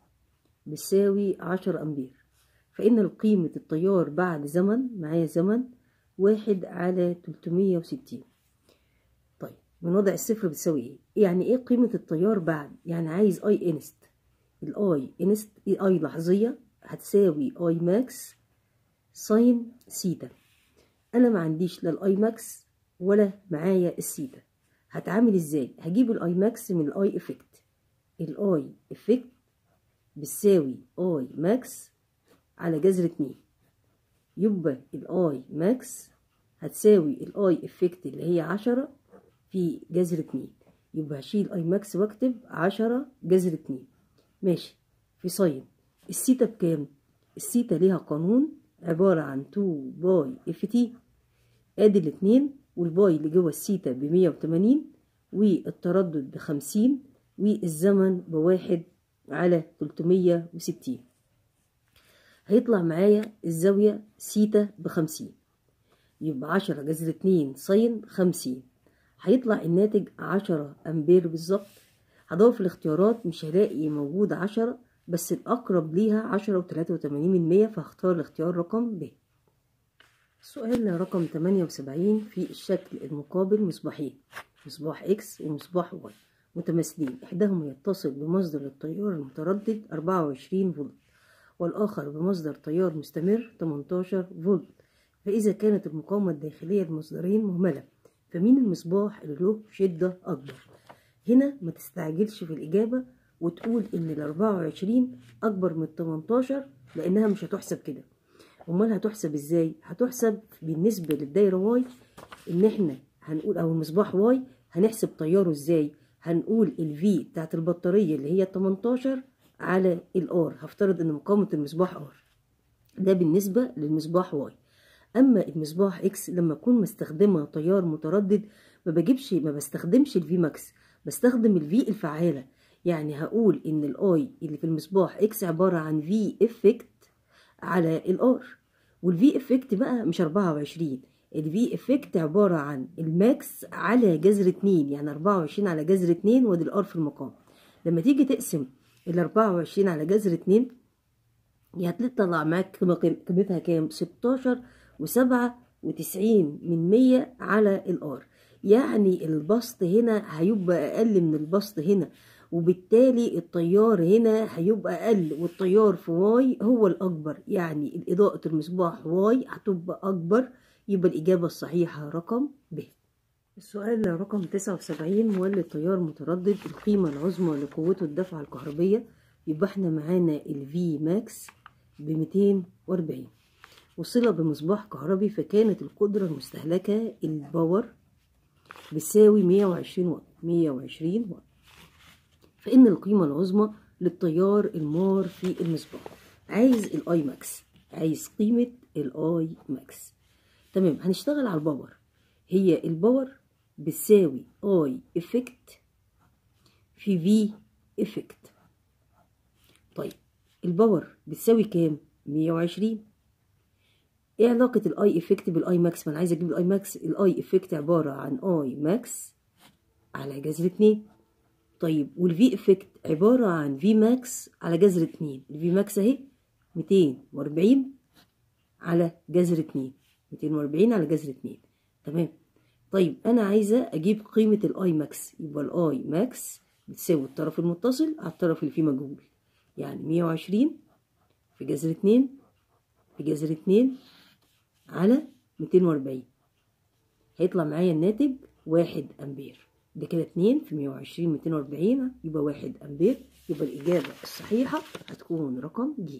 Speaker 1: بتساوي 10 أمبير فإن قيمة التيار بعد زمن معايا زمن واحد على 360 طيب من وضع الصفر بتساوي ايه؟ يعني ايه قيمة التيار بعد؟ يعني عايز اي انست الاي انست اي لحظية هتساوي اي ماكس ساين سيتا انا ما عنديش لا الاي ماكس ولا معايا السيتا هتعامل ازاي؟ هجيب الاي ماكس من الاي افكت الاي افكت بتساوي اي ماكس على جذر اتنين يبقى الاي ماكس هتساوي الاي افكت اللي هي عشرة في جذر اتنين يبقى هشيل اي ماكس واكتب عشرة جذر اتنين ماشي في ساين السيتا بكام السيتا ليها قانون عبارة عن 2 باي اف تي ادي الاتنين والباي اللي جوه السيتا بمية وتمانين والتردد بخمسين والزمن بواحد على تلتمية وستين هيطلع معايا الزاوية سيتا بخمسين يبقى عشرة جذر اتنين ساين خمسين هيطلع الناتج عشرة أمبير بالظبط هدور في الاختيارات مش هلاقي موجود عشرة بس الأقرب ليها عشرة وتلاتة وتمانين من مية فهختار الاختيار رقم ب السؤال رقم تمانية وسبعين في الشكل المقابل مصباحين مصباح إكس ومصباح واي متماثلين إحداهما يتصل بمصدر التيار المتردد أربعة وعشرين فولت والآخر بمصدر تيار مستمر 18 فولت فإذا كانت المقاومة الداخلية للمصدرين مهملة فمين المصباح اللي له شدة أكبر هنا ما تستعجلش في الإجابة وتقول إن ال 24 أكبر من 18 لأنها مش هتحسب كده أمال هتحسب إزاي؟ هتحسب بالنسبة للدايرة واي إن إحنا هنقول أو المصباح واي هنحسب تياره إزاي؟ هنقول الفي بتاعت البطارية اللي هي 18 على الار هفترض ان مقاومة المصباح ار ده بالنسبة للمصباح واي اما المصباح اكس لما اكون مستخدمة تيار متردد ما بجيبش ما بستخدمش الفي ماكس بستخدم الفي الفعالة يعني هقول ان الاي اللي في المصباح اكس عبارة عن في افكت على الار والفي افكت بقى مش 24 الفي افكت عبارة عن الماكس على جذر 2 يعني 24 على جذر 2 وادي الار في المقام لما تيجي تقسم ال 24 على جذر 2 هتطلع معاك قيمتها كام 16 وسبعة وتسعين من مية على الار يعني البسط هنا هيبقى اقل من البسط هنا وبالتالي التيار هنا هيبقى اقل والتيار في واي هو الاكبر يعني اضاءة المصباح واي هتبقى اكبر يبقى الاجابة الصحيحة رقم ب السؤال رقم 79 مولد تيار متردد القيمة العظمى لقوته الدفعة الكهربية يبقى احنا معانا ال V max ب 240 وصلة بمصباح كهربي فكانت القدرة المستهلكة الباور بتساوي 120 واط 120 واط فإن القيمة العظمى للتيار المار في المصباح عايز الاي ماكس عايز قيمة الاي ماكس تمام هنشتغل على الباور هي الباور بتساوي اي افكت في في افكت طيب الباور بتساوي كام 120 ايه علاقة الاي افكت بالاي ماكس ما انا عايزة اجيب الاي ماكس الاي افكت عبارة عن اي ماكس على جذر اتنين طيب والفي افكت عبارة عن في ماكس على جذر اتنين الفي ماكس اهي ميتين واربعين على جذر اتنين ميتين واربعين على جذر اتنين تمام طيب انا عايزة اجيب قيمة الاي ماكس يبقى الاي ماكس بتساوي الطرف المتصل على الطرف اللي فيه مجهول يعني مية وعشرين في جذر اتنين في جذر اتنين على ميتين واربعين هيطلع معايا الناتج واحد امبير ده كده اتنين في مية وعشرين ميتين واربعين يبقى واحد امبير يبقى الاجابة الصحيحة هتكون رقم ج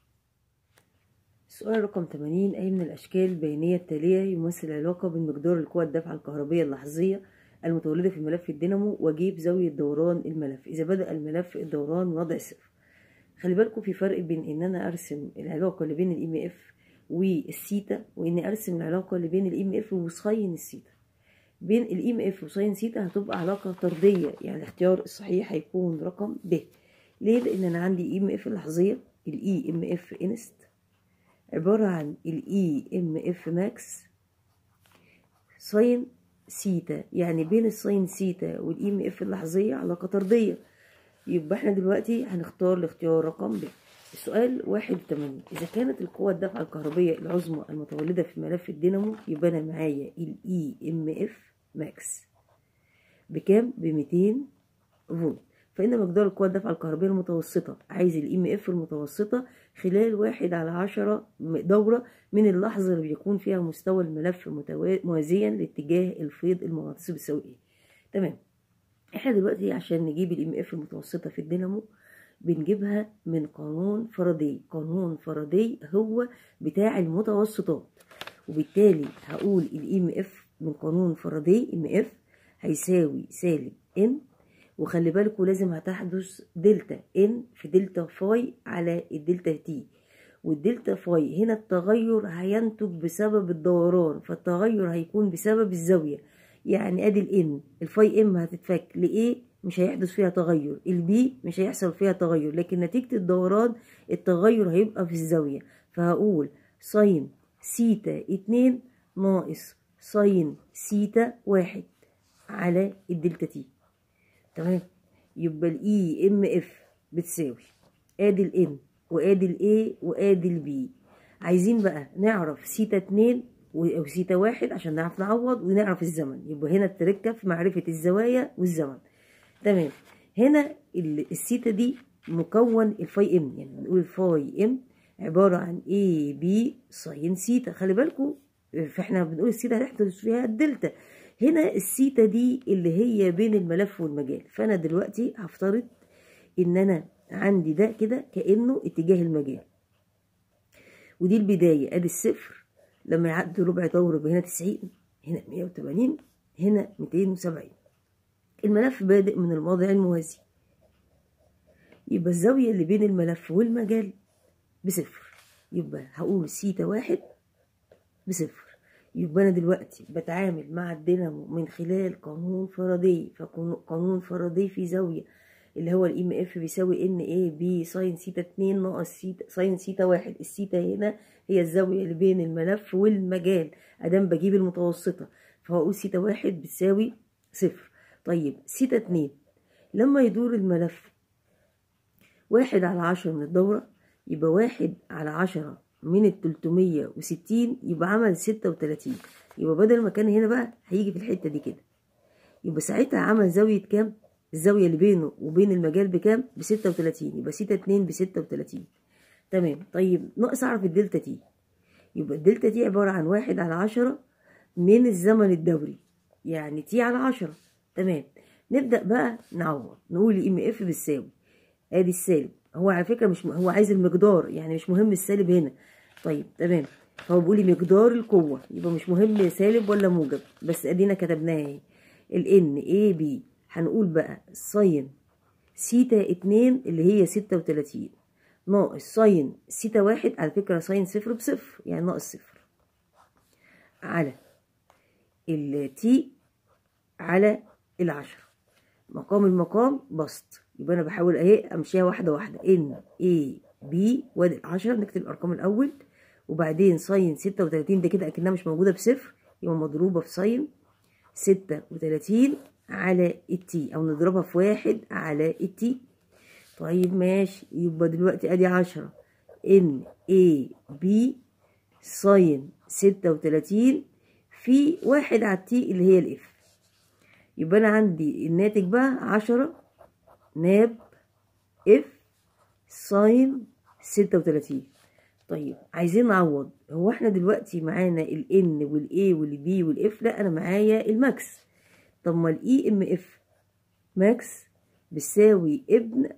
Speaker 1: السؤال رقم 80 أي من الأشكال البيانية التالية يمثل علاقة بين مقدار القوى الدافعة الكهربية اللحظية المتولدة في ملف الدينامو وجيب زاوية دوران الملف إذا بدأ الملف الدوران وضع الصفر خلي بالكم في فرق بين إن أنا أرسم العلاقة اللي بين الإي ام اف والسيتا وإني أرسم العلاقة اللي بين الإي ام اف وساين السيتا بين الإي ام اف وساين سيتا هتبقى علاقة طردية يعني الاختيار الصحيح هيكون رقم ب ليه؟ لأن أنا عندي إي ام اف لحظية الإي ام اف انست عبارة عن الاي ام اف ماكس ساين سيتا يعني بين الساين سيتا والاي ام اف اللحظية علاقة طردية يبقى احنا دلوقتي هنختار الاختيار رقم ب السؤال واحد وتمانين إذا كانت القوة الدافعة الكهربية العظمى المتولدة في ملف الدينامو يبقى أنا معايا الاي ام اف ماكس بكام؟ بميتين فولت فإن مقدار القوى الدافعة الكهربية المتوسطة عايز الإي ام اف المتوسطة خلال واحد على عشرة دورة من اللحظة اللي بيكون فيها مستوى الملف موازيا لاتجاه الفيض المغناطيسي بيساوي ايه تمام احنا دلوقتي عشان نجيب الام اف المتوسطة في الدينامو بنجيبها من قانون فاراداي قانون فاراداي هو بتاع المتوسطات وبالتالي هقول الام اف من قانون فاراداي ام اف هيساوي سالب ان وخلي بالكوا لازم هتحدث دلتا ان في دلتا فاي على الدلتا تي والدلتا فاي هنا التغير هينتج بسبب الدوران فالتغير هيكون بسبب الزاوية يعني ادي الان الفاي ام هتتفك لايه مش هيحدث فيها تغير البي مش هيحصل فيها تغير لكن نتيجة الدوران التغير هيبقى في الزاوية فهقول ساين سيتا اتنين ناقص ساين سيتا واحد على الدلتا تي تمام يبقى الاي ام اف بتساوي ادي الان وادي الاي وادي البي عايزين بقى نعرف سيتا اتنين او سيتا واحد عشان نعرف نعوض ونعرف الزمن يبقى هنا التركة في معرفة الزوايا والزمن تمام هنا السيتا دي مكون الفاي ام يعني بنقول الفاي ام عبارة عن اي بي ساين سيتا خلي بالكم فاحنا بنقول السيتا هنحدث فيها الدلتا هنا السيتا دي اللي هي بين الملف والمجال فانا دلوقتي هفترض ان انا عندي ده كده كانه اتجاه المجال ودي البدايه ادي الصفر لما يعدي ربع دورة هنا 90 هنا 180 هنا 270 الملف بادئ من الموضع الموازي يبقى الزاوية اللي بين الملف والمجال بصفر يبقى هقول سيتا واحد بصفر يبقى انا دلوقتي بتعامل مع الدينامو من خلال قانون فاراداي فقانون فاراداي في زاويه اللي هو الام اف بيساوي ان ايه بي ساين سيتا اتنين ناقص سيتا ساين سيتا واحد السيتا هنا هي الزاويه اللي بين الملف والمجال ادام بجيب المتوسطه فهقول سيتا واحد بتساوي صفر طيب سيتا اتنين لما يدور الملف واحد على عشرة من الدورة يبقى واحد على عشرة من التلتمية وستين يبقى عمل ستة وتلاتين يبقى بدل ما كان هنا بقى هيجي في الحتة دي كده يبقى ساعتها عمل زاوية كام الزاوية اللي بينه وبين المجال بكام بستة وتلاتين يبقى ستة اتنين بستة وتلاتين تمام طيب ناقص اعرف الدلتا تي يبقى الدلتا تي عبارة عن واحد على عشرة من الزمن الدوري يعني تي على عشرة تمام نبدأ بقى نعوض نقول ام اف بتساوي ادي السالب هو على فكرة مش م... هو عايز المقدار يعني مش مهم السالب هنا طيب تمام هو بيقول لي مقدار القوة يبقى مش مهم سالب ولا موجب بس ادينا كتبناها اهي ال ان اي بي هنقول بقى ساين سيتا اتنين اللي هي ستة وتلاتين ناقص ساين سيتا واحد على فكرة ساين صفر بصفر يعني ناقص صفر على التي على العشرة مقام المقام بسط يبقى انا بحاول اهي امشيها واحده واحده ان اي بي وادي العشرة نكتب الارقام الاول وبعدين ساين ستة وتلاتين ده كده اكنها مش موجوده بصفر يبقى مضروبه في ساين ستة وتلاتين على التي او نضربها في واحد على التي طيب ماشي يبقى دلوقتي ادي عشرة ان اي بي ساين ستة وتلاتين في واحد على التي اللي هي الاف يبقى انا عندي الناتج بقى عشرة ناب اف ساين ستة وتلاتين طيب عايزين نعوض هو احنا دلوقتي معانا ال N وال A وال B وال F لا انا معايا الماكس طب ما ال E ام F ماكس بتساوي ابن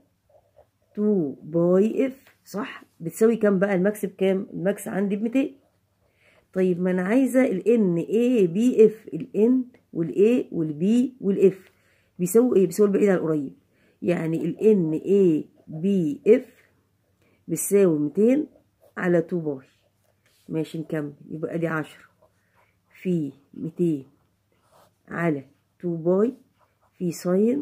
Speaker 1: 2 باي F صح بتساوي كام بقى الماكس بكام الماكس عندي ب 200 طيب ما انا عايزه ال N A B F ال N وال A وال B وال F بيساووا ايه بيساووا البعيد عن القريب يعني ال N A B F بتساوي 200 على 2 باي ماشي نكمل يبقى دي 10 في 200 على 2 باي في ساين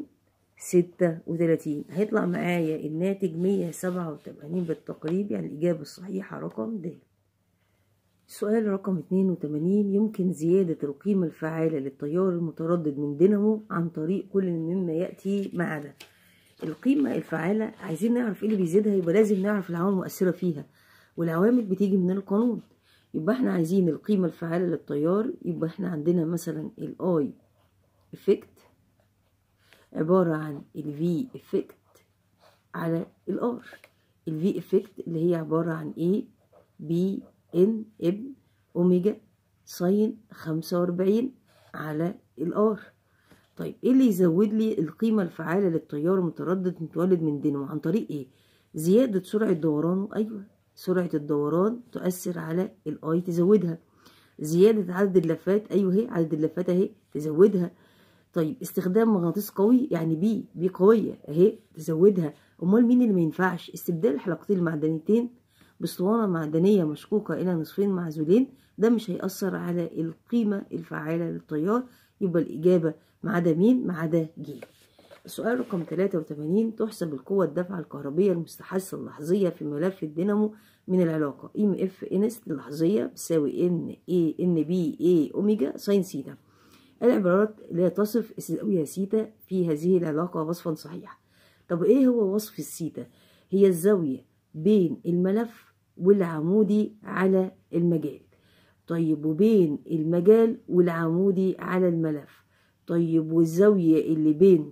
Speaker 1: 36 هيطلع معايا الناتج 187 بالتقريب يعني الإجابة الصحيحة رقم د السؤال رقم 82 يمكن زيادة القيمة الفعالة للتيار المتردد من دينامو عن طريق كل مما يأتي مع ده القيمة الفعالة عايزين نعرف ايه اللي بيزيدها يبقى لازم نعرف العوامل المؤثرة فيها والعوامل بتيجي من القانون يبقى احنا عايزين القيمة الفعالة للتيار يبقى احنا عندنا مثلا الاي افكت عبارة عن الفي افكت على الار الفي افكت اللي هي عبارة عن ايه بي ان ابن اوميجا ساين خمسة واربعين على الار طيب ايه اللي يزود لي القيمة الفعالة للتيار المتردد متولد من دينامو عن طريق ايه زيادة سرعة دورانه ايوه سرعة الدوران تؤثر على الاي تزودها زيادة عدد اللفات ايوه اهي عدد اللفات اهي تزودها طيب استخدام مغناطيس قوي يعني بي بي قوية اهي تزودها امال مين اللي ما ينفعش استبدال الحلقتين المعدنيتين باسطوانة معدنية مشقوقة إلى نصفين معزولين ده مش هيأثر على القيمة الفعالة للتيار يبقى الإجابة ما عدا مين؟ ما عدا ج. السؤال رقم 83 تحسب القوة الدفعة الكهربية المستحثة اللحظية في ملف الدينامو من العلاقة ام اف انست اللحظية بتساوي ان اي ان بي اي اوميجا ساين سيتا. العبارات لا تصف الزاوية سيتا في هذه العلاقة وصفا صحيحا. طب ايه هو وصف السيتا؟ هي الزاوية بين الملف والعمودي على المجال. طيب وبين المجال والعمودي على الملف. طيب والزاوية اللي بين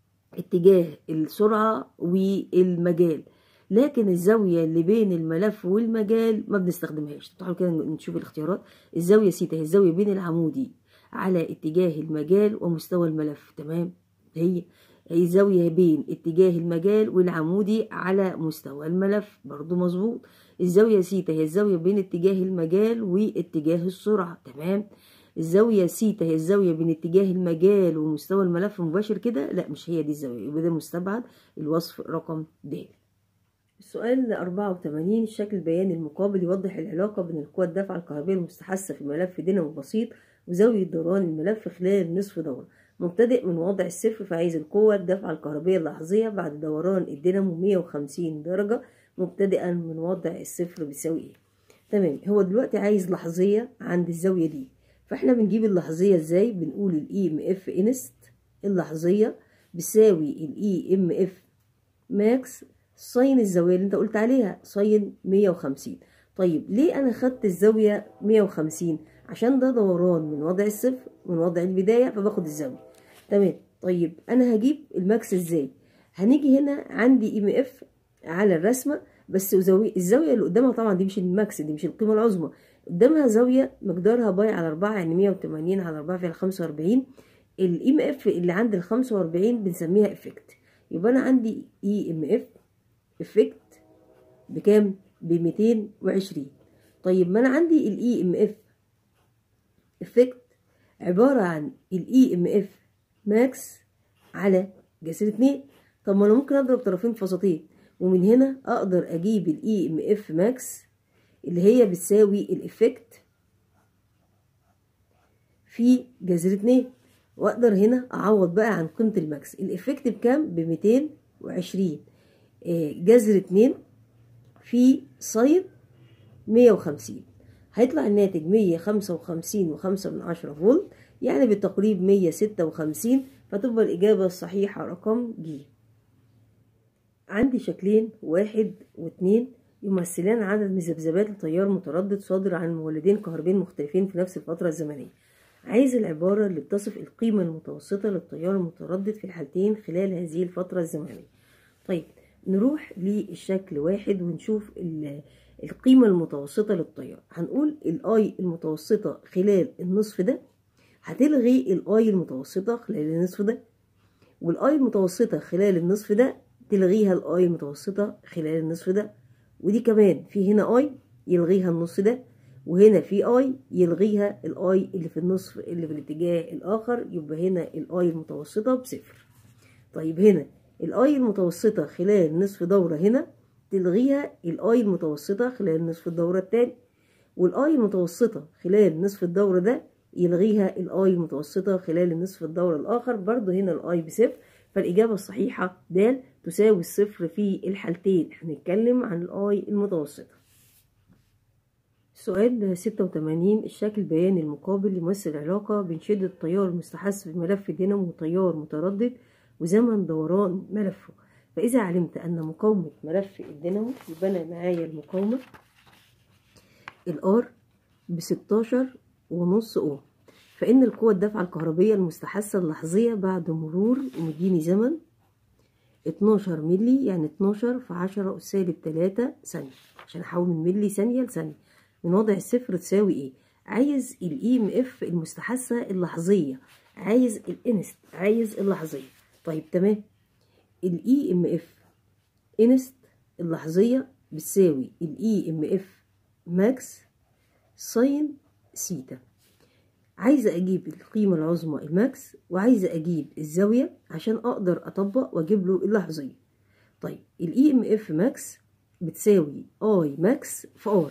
Speaker 1: اتجاه السرعة والمجال لكن الزاوية اللي بين الملف والمجال ما بنستخدمهاش تعالوا كده نشوف الاختيارات الزاوية سيتا هي الزاوية بين العمودي على اتجاه المجال ومستوى الملف تمام هي هي زاوية بين اتجاه المجال والعمودي على مستوى الملف برضو مظبوط الزاوية سيتا هي الزاوية بين اتجاه المجال واتجاه السرعة تمام الزاوية سيتا هي الزاوية بين اتجاه المجال ومستوى الملف مباشر كده لا مش هي دي الزاوية يبقى ده مستبعد الوصف رقم د السؤال 84 الشكل البياني المقابل يوضح العلاقة بين القوى الدفعة الكهربية المستحثة في ملف دينامو بسيط وزاوية دوران الملف خلال نصف دورة مبتدئ من وضع الصفر فعايز القوة الدفعة الكهربية اللحظية بعد دوران الدينامو 150 درجة مبتدئا من وضع الصفر بيساوي ايه تمام هو دلوقتي عايز لحظية عند الزاوية دي فاحنا بنجيب اللحظية ازاي بنقول الاي ام اف انست اللحظية بتساوي الاي ام اف ماكس ساين الزاوية اللي انت قلت عليها ساين 150 طيب ليه انا خدت الزاوية 150 عشان ده دوران من وضع الصفر من وضع البداية فباخد الزاوية تمام طيب انا هجيب الماكس ازاي هنيجي هنا عندي ام اف على الرسمة بس زاوية الزاوية اللي قدامها طبعا دي مش الماكس دي مش القيمة العظمى قدامها زاوية مقدارها باي على أربعة يعني مية وتمانين على أربعة في خمسة وأربعين الإي ام اف اللي عند الخمسة وأربعين بنسميها افكت يبقى أنا عندي اي ام اف افكت بكام؟ بميتين وعشرين طيب ما أنا عندي الاي ام اف افكت عبارة عن الاي ام اف ماكس على جسر اتنين طب ما انا ممكن اضرب طرفين في وسطين ومن هنا اقدر اجيب الاي ام اف ماكس اللي هي بتساوي الافكت في جذر اتنين واقدر هنا اعوض بقى عن قيمة الماكس الافكت بكام بميتين وعشرين جذر اتنين في ساين مية وخمسين هيطلع الناتج مية خمسة وخمسين وخمسة من عشرة فولت يعني بالتقريب مية ستة وخمسين فتبقى الإجابة الصحيحة رقم ج عندي شكلين واحد واتنين يمثلان عدد مذبذبات لتيار متردد صادر عن مولدين كهربين مختلفين في نفس الفترة الزمنية عايز العبارة اللي بتصف القيمة المتوسطة للتيار المتردد في الحالتين خلال هذه الفترة الزمنية طيب نروح للشكل واحد ونشوف القيمة المتوسطة للتيار هنقول الاي المتوسطة خلال النصف ده هتلغي الاي المتوسطة خلال النصف ده والاي المتوسطة خلال النصف ده تلغيها الاي المتوسطة خلال النصف ده ودي كمان في هنا اي يلغيها النص ده وهنا في اي يلغيها الاي اللي في النصف اللي في الاتجاه الاخر يبقى هنا الاي المتوسطة بصفر طيب هنا الاي المتوسطة خلال نصف دورة هنا تلغيها الاي المتوسطة خلال نصف الدورة التاني والاي المتوسطة خلال نصف الدورة ده يلغيها الاي المتوسطة خلال نصف الدورة الاخر برضو هنا الاي بصفر فالاجابة الصحيحة د تساوي الصفر في الحالتين هنتكلم عن الاي المتوسطة سؤال ستة وتمانين الشكل البياني المقابل يمثل علاقة بين شدة التيار المستحث في ملف دينامو وتيار متردد وزمن دوران ملفه فإذا علمت أن مقاومة ملف الدينامو يبقى أنا معايا المقاومة الار بستاشر ونص أوم فإن القوة الدافعة الكهربية المستحثة اللحظية بعد مرور ومديني زمن اتناشر ملي يعني اتناشر في عشرة سالب تلاتة ثانية عشان أحول من ملي ثانية لثانية من وضع الصفر تساوي ايه عايز الاي ام اف المستحثة اللحظية عايز الانست عايز اللحظية طيب تمام الاي ام اف انست اللحظية بتساوي الاي ام اف ماكس ساين سيتا عايزة اجيب القيمة العظمى الماكس وعايزة اجيب الزاوية عشان اقدر اطبق واجيب له اللحظية طيب الاي ام اف ماكس بتساوي اي ماكس في ار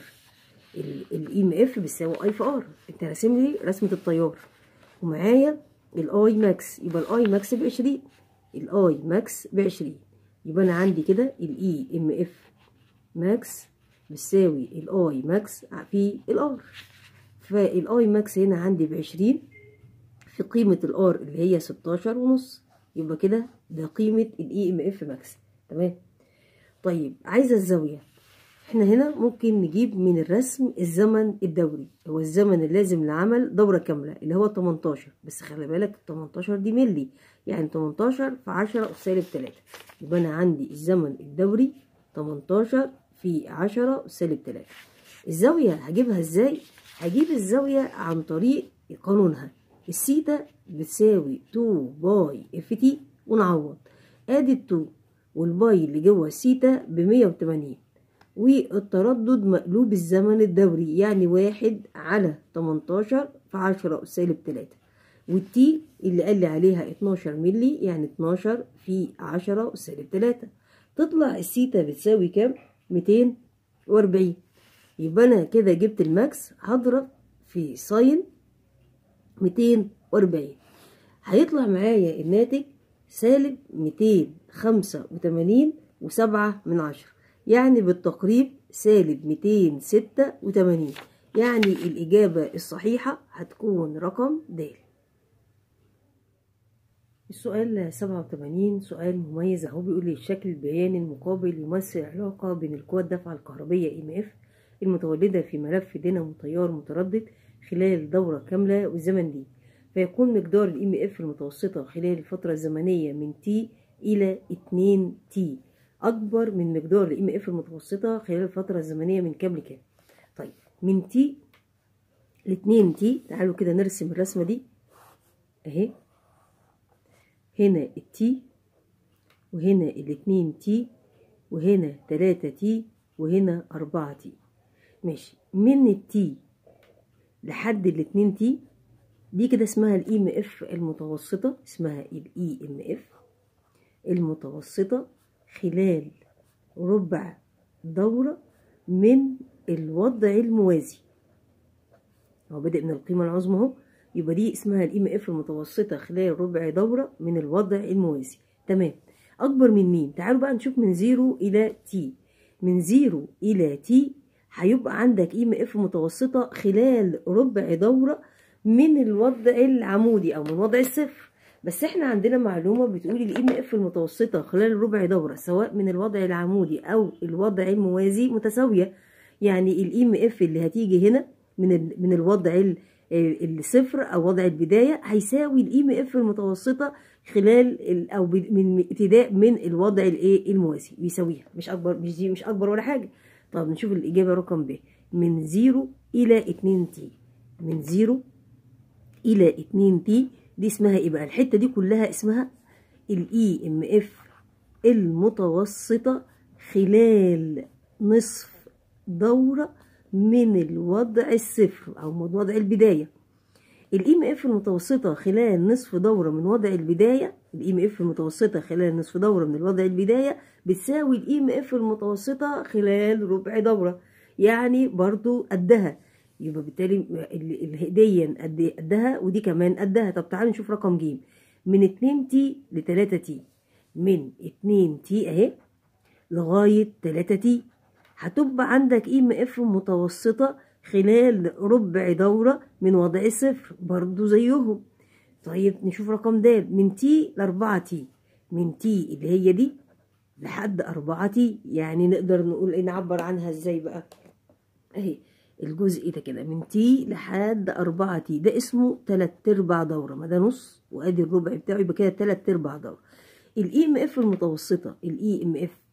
Speaker 1: الاي ام اف بتساوي اي في ار انت راسم لي رسمه التيار ومعايا الاي ماكس يبقى الاي ماكس ب 20 الاي ماكس ب 20 يبقى انا عندي كده الاي ام اف ماكس بتساوي الاي ماكس في الار فالاي ماكس هنا عندي ب 20 في قيمه الار اللي هي 16 ونص يبقى كده ده قيمه الاي ام اف ماكس تمام طيب عايزه الزاويه احنا هنا ممكن نجيب من الرسم الزمن الدوري هو الزمن اللازم لعمل دورة كاملة اللي هو 18 بس خلي بالك 18 دي ملي يعني 18 في 10 أس سالب 3 يبقى أنا عندي الزمن الدوري 18 في 10 أس سالب 3 الزاوية هجيبها ازاي؟ هجيب الزاوية عن طريق قانونها السيتا بتساوي 2 باي اف تي ونعوض ادي ال 2 والباي اللي جوه السيتا ب 180 والتردد مقلوب الزمن الدوري يعني واحد على تمنتاشر في عشرة سالب تلاتة والتي اللي قال لي عليها اتناشر ملي يعني اتناشر في عشرة سالب تلاتة تطلع السيتا بتساوي كام؟ ميتين واربعين يبقى أنا كده جبت الماكس هضرب في ساين ميتين واربعين هيطلع معايا الناتج سالب ميتين خمسة وتمانين وسبعة من عشرة يعني بالتقريب سالب ميتين ستة وتمانين يعني الإجابة الصحيحة هتكون رقم د السؤال سبعة وتمانين سؤال مميز اهو بيقول لي الشكل البياني المقابل يمثل علاقة بين القوى الدفعة الكهربية ام اف المتولدة في ملف دينامو تيار متردد خلال دورة كاملة والزمن دي فيكون مقدار الام اف المتوسطة خلال الفترة الزمنية من تي إلى اتنين تي أكبر من مقدار الام اف المتوسطة خلال الفترة الزمنية من كام لكام طيب من تي لاتنين تي تعالوا كده نرسم الرسمة دي اهي هنا التي وهنا الاتنين تي وهنا تلاتة تي وهنا أربعة تي ماشي من التي لحد الاتنين تي دي كده اسمها الاي ام اف المتوسطة اسمها الاي ام اف المتوسطة خلال ربع دورة من الوضع الموازي هو بادئ من القيمة العظمى اهو يبقى دي اسمها الام اف المتوسطة خلال ربع دورة من الوضع الموازي تمام اكبر من مين تعالوا بقى نشوف من زيرو الى تي من زيرو الى تي هيبقى عندك ام اف متوسطة خلال ربع دورة من الوضع العمودي او من وضع الصفر بس احنا عندنا معلومة بتقول الام اف المتوسطة خلال ربع دورة سواء من الوضع العمودي او الوضع الموازي متساوية يعني الام اف اللي هتيجي هنا من من الوضع الصفر او وضع البداية هيساوي الام اف المتوسطة خلال او من ابتداء من الوضع الايه الموازي بيساويها مش اكبر مش دي مش اكبر ولا حاجة طب نشوف الاجابة رقم ب من زيرو الى اتنين تي من زيرو الى اتنين تي دي اسمها ايه بقى الحته دي كلها اسمها الاي ام اف المتوسطه خلال نصف دوره من الوضع الصفر او من وضع البدايه الاي ام اف المتوسطه خلال نصف دوره من وضع البدايه الاي ام اف المتوسطه خلال نصف دوره من الوضع البدايه بتساوي الاي ام اف المتوسطه خلال ربع دوره يعني برضو قدها يبقى بالتالي الهديا قد قدها ودي كمان قدها طب تعالوا نشوف رقم ج من 2 تي ل 3 تي من 2 تي اهي لغايه 3 تي هتبقى عندك ام اف متوسطه خلال ربع دوره من وضع الصفر برضو زيهم طيب نشوف رقم د من تي ل 4 تي من تي اللي هي دي لحد 4 تي يعني نقدر نقول ايه نعبر عنها ازاي بقى اهي الجزء ده كده من تي لحد أربعة تي ده اسمه تلات أرباع دورة ما ده نص وأدي الربع بتاعه يبقى كده تلات أرباع دورة الإي إم إف المتوسطة الإي إم إف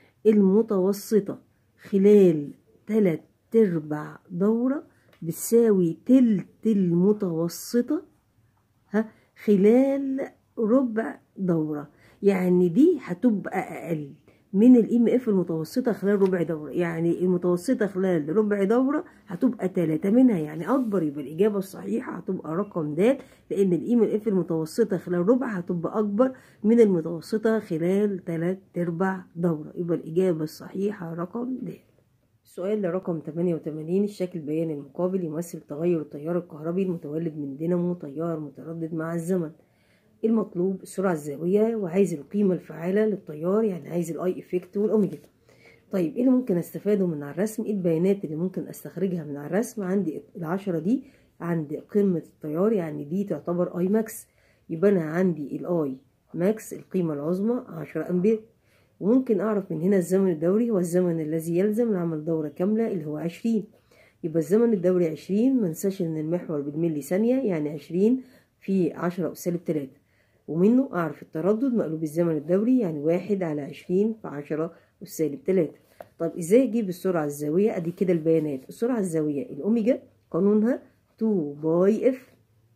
Speaker 1: المتوسطة خلال تلات أرباع دورة بتساوي تلت المتوسطة ها خلال ربع دورة يعني دي هتبقى أقل من الام اف المتوسطة خلال ربع دورة يعني المتوسطة خلال ربع دورة هتبقى تلاتة منها يعني أكبر يبقى الإجابة الصحيحة هتبقى رقم د لأن الام اف المتوسطة خلال ربع هتبقى أكبر من المتوسطة خلال تلات أرباع دورة يبقى الإجابة الصحيحة رقم د السؤال رقم 88 الشكل البياني المقابل يمثل تغير التيار الكهربي المتولد من دينامو تيار متردد مع الزمن المطلوب السرعة الزاوية وعايز القيمة الفعالة للتيار يعني عايز الاي افكت والاوميجا طيب ايه اللي ممكن استفاده من على الرسم ايه البيانات اللي ممكن استخرجها من على الرسم عندي العشرة دي عند قمة التيار يعني دي تعتبر اي ماكس يبقى انا عندي الاي ماكس القيمة العظمى عشرة امبير وممكن اعرف من هنا الزمن الدوري هو الزمن الذي يلزم لعمل دورة كاملة اللي هو عشرين يبقى الزمن الدوري عشرين منساش ان المحور بالملي ثانية يعني عشرين في عشرة أس سالب تلاتة ومنه أعرف التردد مقلوب الزمن الدوري يعني واحد على عشرين في عشرة والسالب تلاتة طب ازاي اجيب السرعة الزاوية ادي كده البيانات السرعة الزاوية الأوميجا قانونها 2 باي اف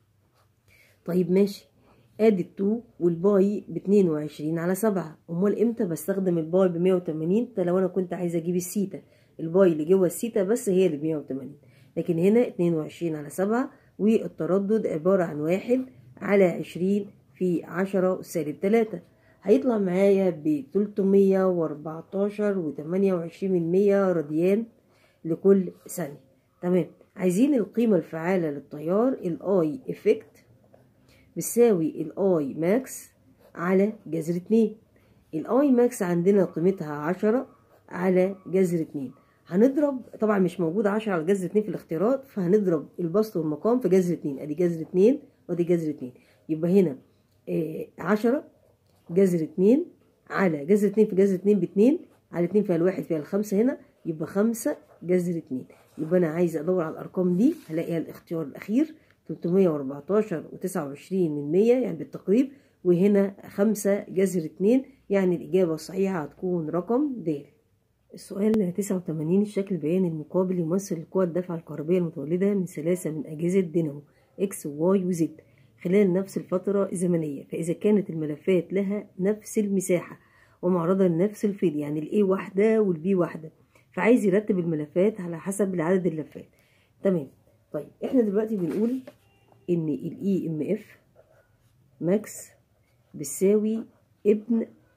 Speaker 1: طيب ماشي ادي التو والباي باتنين وعشرين على سبعة امال امتى بستخدم الباي بمية وتمانين ده لو انا كنت عايزة اجيب السيتا الباي اللي جوه السيتا بس هي اللي بمية وتمانين لكن هنا اتنين وعشرين على سبعة والتردد عبارة عن واحد على عشرين في عشرة سالب تلاتة هيطلع معايا بتلتمية واربعتاشر وتمانية وعشرين من مية راديان لكل ثانية تمام عايزين القيمة الفعالة للتيار الاي افكت بتساوي الاي ماكس على جذر اتنين الاي ماكس عندنا قيمتها عشرة على جذر اتنين هنضرب طبعا مش موجود عشرة على جذر اتنين في الاختيارات فهنضرب البسط والمقام في جذر اتنين ادي جذر اتنين وادي جذر اتنين يبقى هنا إيه عشرة جذر اتنين على جذر اتنين في جذر اتنين باتنين على اتنين فيها الواحد فيها الخمسة هنا يبقى خمسة جذر اتنين يبقى أنا عايزة أدور على الأرقام دي هلاقيها الاختيار الأخير تلتمية وأربعتاشر وتسعة وعشرين من مية يعني بالتقريب وهنا خمسة جذر اتنين يعني الإجابة الصحيحة هتكون رقم د السؤال تسعة وتمانين الشكل البياني المقابل يمثل القوى الدفع الكهربية المتولدة من سلاسة من أجهزة دينامو إكس وواي وزد خلال نفس الفترة الزمنية فإذا كانت الملفات لها نفس المساحة ومعرضة لنفس الفيل يعني الA واحدة والB واحدة فعايز يرتب الملفات على حسب عدد اللفات تمام طيب احنا دلوقتي بنقول ان ال EMF ماكس بتساوي ابن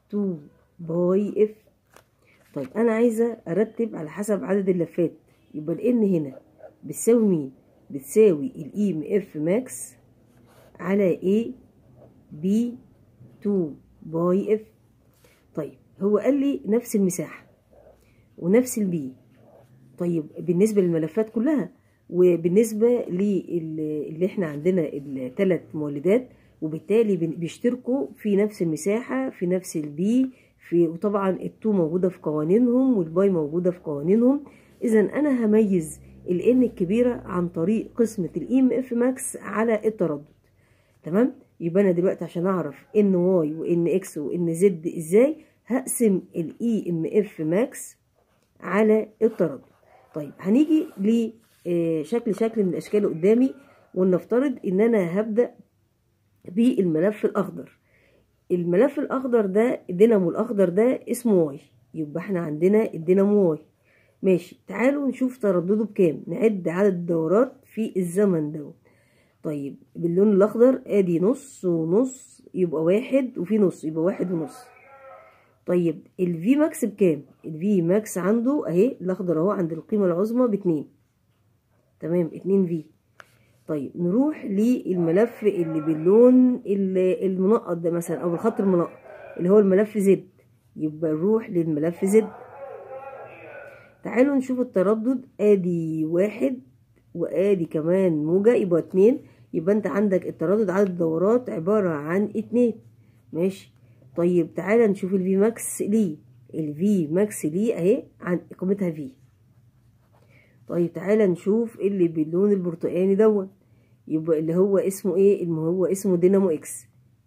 Speaker 1: 2 باي اف طيب انا عايزه ارتب على حسب عدد اللفات يبقى الان هنا بتساوي مين بتساوي الاي ام اف ماكس على ايه بي 2 باي اف طيب هو قال لي نفس المساحه ونفس البي طيب بالنسبه للملفات كلها وبالنسبه للي احنا عندنا الثلاث مولدات وبالتالي بيشتركوا في نفس المساحه في نفس البي في وطبعا التو موجوده في قوانينهم والباي موجوده في قوانينهم اذا انا هميز الان الكبيره عن طريق قسمه الاي ام اف ماكس على التردد تمام يبقى انا دلوقتي عشان اعرف ان واي وان اكس وان زد ازاي هقسم الاي ام اف ماكس على التردد طيب هنيجي لشكل شكل من الاشكال قدامي ولنفترض ان انا هبدا بالملف الاخضر الملف الاخضر ده الدينامو الاخضر ده اسمه واي يبقى احنا عندنا الدينامو واي ماشي تعالوا نشوف تردده بكام نعد عدد الدورات في الزمن ده طيب باللون الاخضر ادي نص ونص يبقى واحد وفي نص يبقى واحد ونص طيب الفي ماكس بكام الفي ماكس عنده اهي الاخضر اهو عند القيمه العظمى باتنين تمام اتنين في طيب نروح للملف اللي باللون المنقط ده مثلا او الخط المنقط اللي هو الملف زد يبقى نروح للملف زد تعالوا نشوف التردد ادي واحد وادي كمان موجة يبقى اتنين يبقى انت عندك التردد عدد الدورات عبارة عن اتنين ماشي طيب تعالى نشوف الفي ماكس ليه الفي ماكس ليه اهي عن قيمتها في طيب تعالى نشوف اللي باللون البرتقاني دوت يبقى اللي هو اسمه ايه اللي هو اسمه دينامو اكس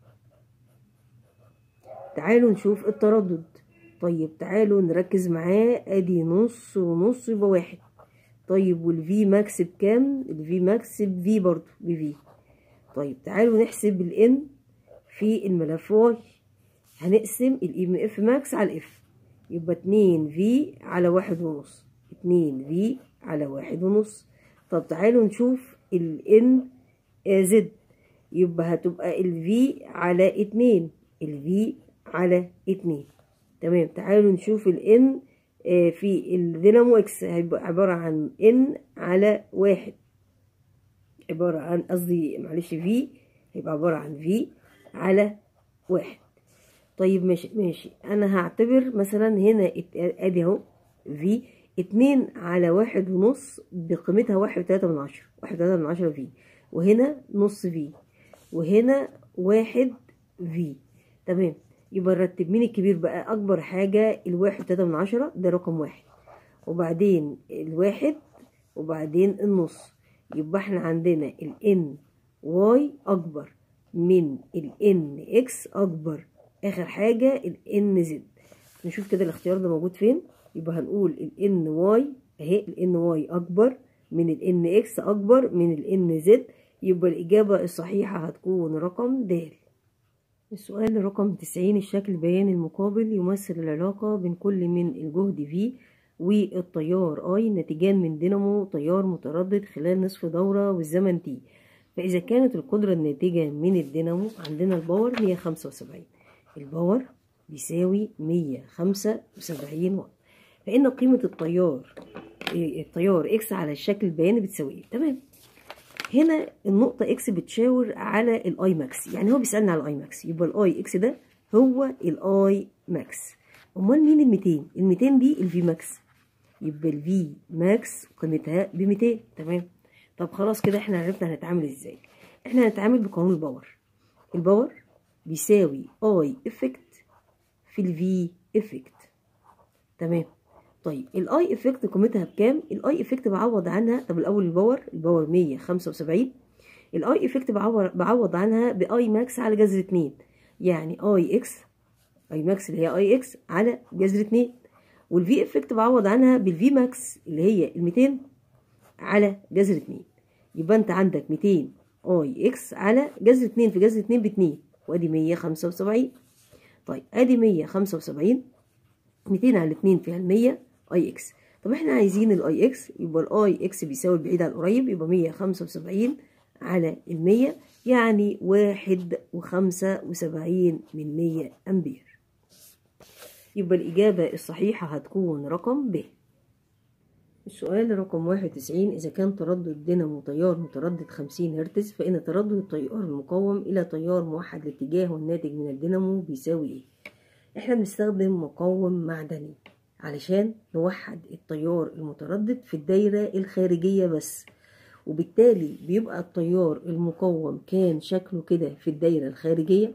Speaker 1: تعالوا نشوف التردد طيب تعالوا نركز معاه ادي نص ونص يبقى واحد طيب والفي ماكس بكام الفي ماكس بفي برضو بفي طيب تعالوا نحسب الان في الملف واي هنقسم الاي ام اف ماكس على الاف يبقى اتنين في على واحد ونص اتنين في على واحد ونص طب تعالوا نشوف الان زد يبقى هتبقى الفي على اتنين الفي على اتنين تمام تعالوا نشوف الان في الدينامو اكس هيبقى عبارة عن ان على واحد عبارة عن قصدي معلش في هيبقى عبارة عن في على واحد طيب ماشي ماشي انا هعتبر مثلا هنا ادي اهو في اتنين على واحد ونص بقيمتها واحد وتلاتة من عشرة واحد وتلاتة من عشرة في وهنا نص في وهنا واحد في تمام يبقى نرتب مين الكبير بقى اكبر حاجة الواحد تلاتة من عشرة ده رقم واحد وبعدين الواحد وبعدين النص يبقى احنا عندنا ال n y اكبر من ال n x اكبر اخر حاجة ال n z نشوف كده الاختيار ده موجود فين يبقى هنقول ال n y اهي ال n y اكبر من ال n x اكبر من ال n z يبقى الاجابة الصحيحة هتكون رقم د السؤال رقم تسعين الشكل البياني المقابل يمثل العلاقة بين كل من الجهد V والتيار I ناتجان من دينامو تيار متردد خلال نصف دورة والزمن T فإذا كانت القدرة الناتجة من الدينامو عندنا الباور 175 الباور بيساوي 175 واط فإن قيمة التيار التيار X على الشكل البياني بتساوي إيه؟ تمام هنا النقطة اكس بتشاور على الاي ماكس يعني هو بيسألني على الاي ماكس يبقى الاي اكس ده هو الاي ماكس امال مين ال 200 ال 200 دي الفي ماكس يبقى الفي ماكس قيمتها ب 200 تمام طب خلاص كده احنا عرفنا هنتعامل ازاي احنا هنتعامل بقانون الباور الباور بيساوي اي افكت في الفي افكت تمام طيب الاي افكت قيمتها بكام الاي افكت بعوض عنها طب الاول الباور الباور 175 الاي افكت بعوض بعوض عنها باي ماكس على جذر 2 يعني اي اكس اي ماكس اللي هي اي اكس على جذر 2 والفي افكت بعوض عنها بالفي ماكس اللي هي ال 200 على جذر 2 يبقى انت عندك 200 اي اكس على جذر 2 في جذر 2 ب 2 وادي 175 طيب ادي 175 200 على 2 فيها ال 100 اي اكس طب احنا عايزين الاي اكس يبقى الاي اكس بيساوي البعيد على القريب يبقى 175 على ال 100 يعني واحد وخمسة وسبعين من مية أمبير يبقى الإجابة الصحيحة هتكون رقم ب السؤال رقم واحد وتسعين إذا كان تردد دينامو تيار متردد خمسين هرتز فإن تردد التيار المقاوم إلى تيار موحد الاتجاه والناتج من الدينامو بيساوي إيه؟ إحنا بنستخدم مقاوم معدني علشان نوحد التيار المتردد في الدايرة الخارجية بس وبالتالي بيبقى التيار المقاوم كان شكله كده في الدايرة الخارجية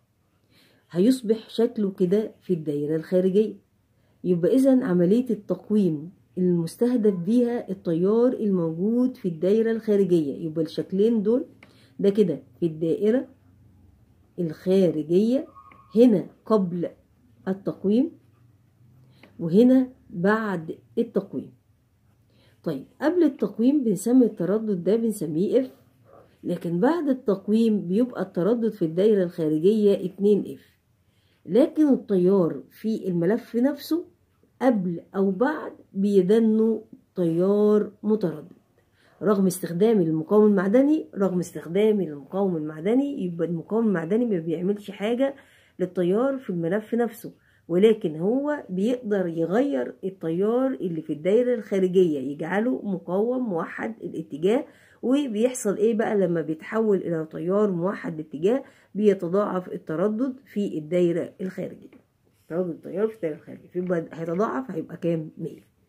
Speaker 1: هيصبح شكله كده في الدايرة الخارجية يبقى إذا عملية التقويم المستهدف بيها التيار الموجود في الدايرة الخارجية يبقى الشكلين دول ده كده في الدائرة الخارجية هنا قبل التقويم وهنا بعد التقويم طيب قبل التقويم بنسمي التردد ده بنسميه اف لكن بعد التقويم بيبقى التردد في الدايرة الخارجية 2 اف لكن التيار في الملف نفسه قبل أو بعد بيدنوا تيار متردد رغم استخدام المقاوم المعدني رغم استخدام المقاوم المعدني يبقى المقاوم المعدني ما بيعملش حاجة للتيار في الملف نفسه ولكن هو بيقدر يغير التيار اللي في الدايرة الخارجية يجعله مقاوم موحد الاتجاه وبيحصل ايه بقى لما بيتحول الى تيار موحد الاتجاه بيتضاعف التردد في الدايرة الخارجية تردد التيار في الدايرة الخارجية فيبقى هيتضاعف هيبقى كام 100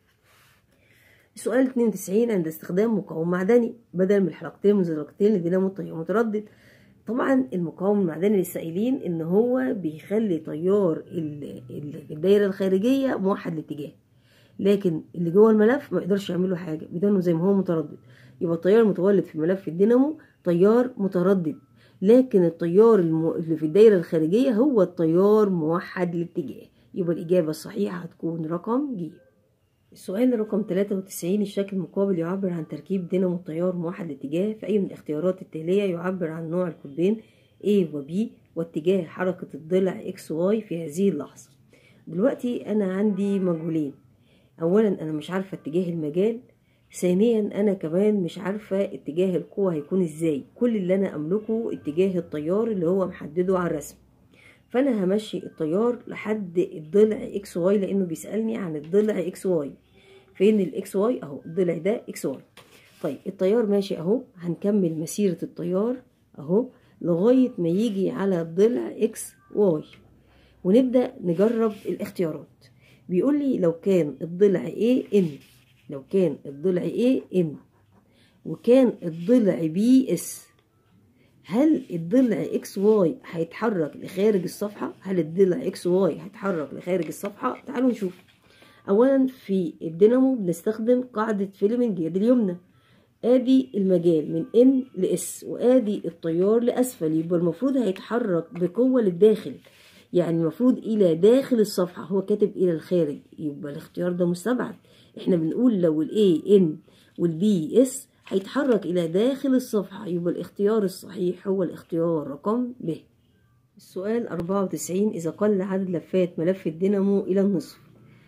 Speaker 1: السؤال 92 عند استخدام مقاوم معدني بدل من الحلقتين مزدوجتين لدينامو التيار متردد طبعا المقاوم المعدني لسه قايلين ان هو بيخلي تيار الدايره الخارجيه موحد الاتجاه لكن اللي جوه الملف ما يقدرش يعمل له حاجه بدانه زي ما هو متردد يبقى التيار المتولد في ملف الدينامو تيار متردد لكن التيار اللي في الدايره الخارجيه هو التيار موحد الاتجاه يبقى الاجابه الصحيحه هتكون رقم ج السؤال رقم 93 الشكل المقابل يعبر عن تركيب دينامو التيار موحد الاتجاه في أي من الاختيارات التالية يعبر عن نوع القطبين A و B واتجاه حركة الضلع X Y في هذه اللحظة دلوقتي أنا عندي مجهولين أولا أنا مش عارفة اتجاه المجال ثانيا أنا كمان مش عارفة اتجاه القوة هيكون ازاي كل اللي أنا أملكه اتجاه التيار اللي هو محدده على الرسم فأنا همشي التيار لحد الضلع اكس واي لأنه بيسألني عن الضلع اكس واي فين الاكس واي اهو الضلع ده اكس واي طيب التيار ماشي اهو هنكمل مسيرة التيار اهو لغاية ما يجي على الضلع اكس واي ونبدأ نجرب الاختيارات بيقول لي لو كان الضلع A ان لو كان الضلع A ان وكان الضلع بي اس هل الضلع اكس واي هيتحرك لخارج الصفحة هل الضلع اكس واي هيتحرك لخارج الصفحة تعالوا نشوف اولا في الدينامو بنستخدم قاعدة فيلمنج يد اليمنى ادي المجال من ان لاس وادي التيار لاسفل يبقى المفروض هيتحرك بقوة للداخل يعني المفروض الى داخل الصفحة هو كاتب الى الخارج يبقى الاختيار ده مستبعد احنا بنقول لو الاي ان والبي اس هيتحرك الى داخل الصفحة يبقى الاختيار الصحيح هو الاختيار رقم ب السؤال 94 إذا قل عدد لفات ملف الدينامو إلى النصف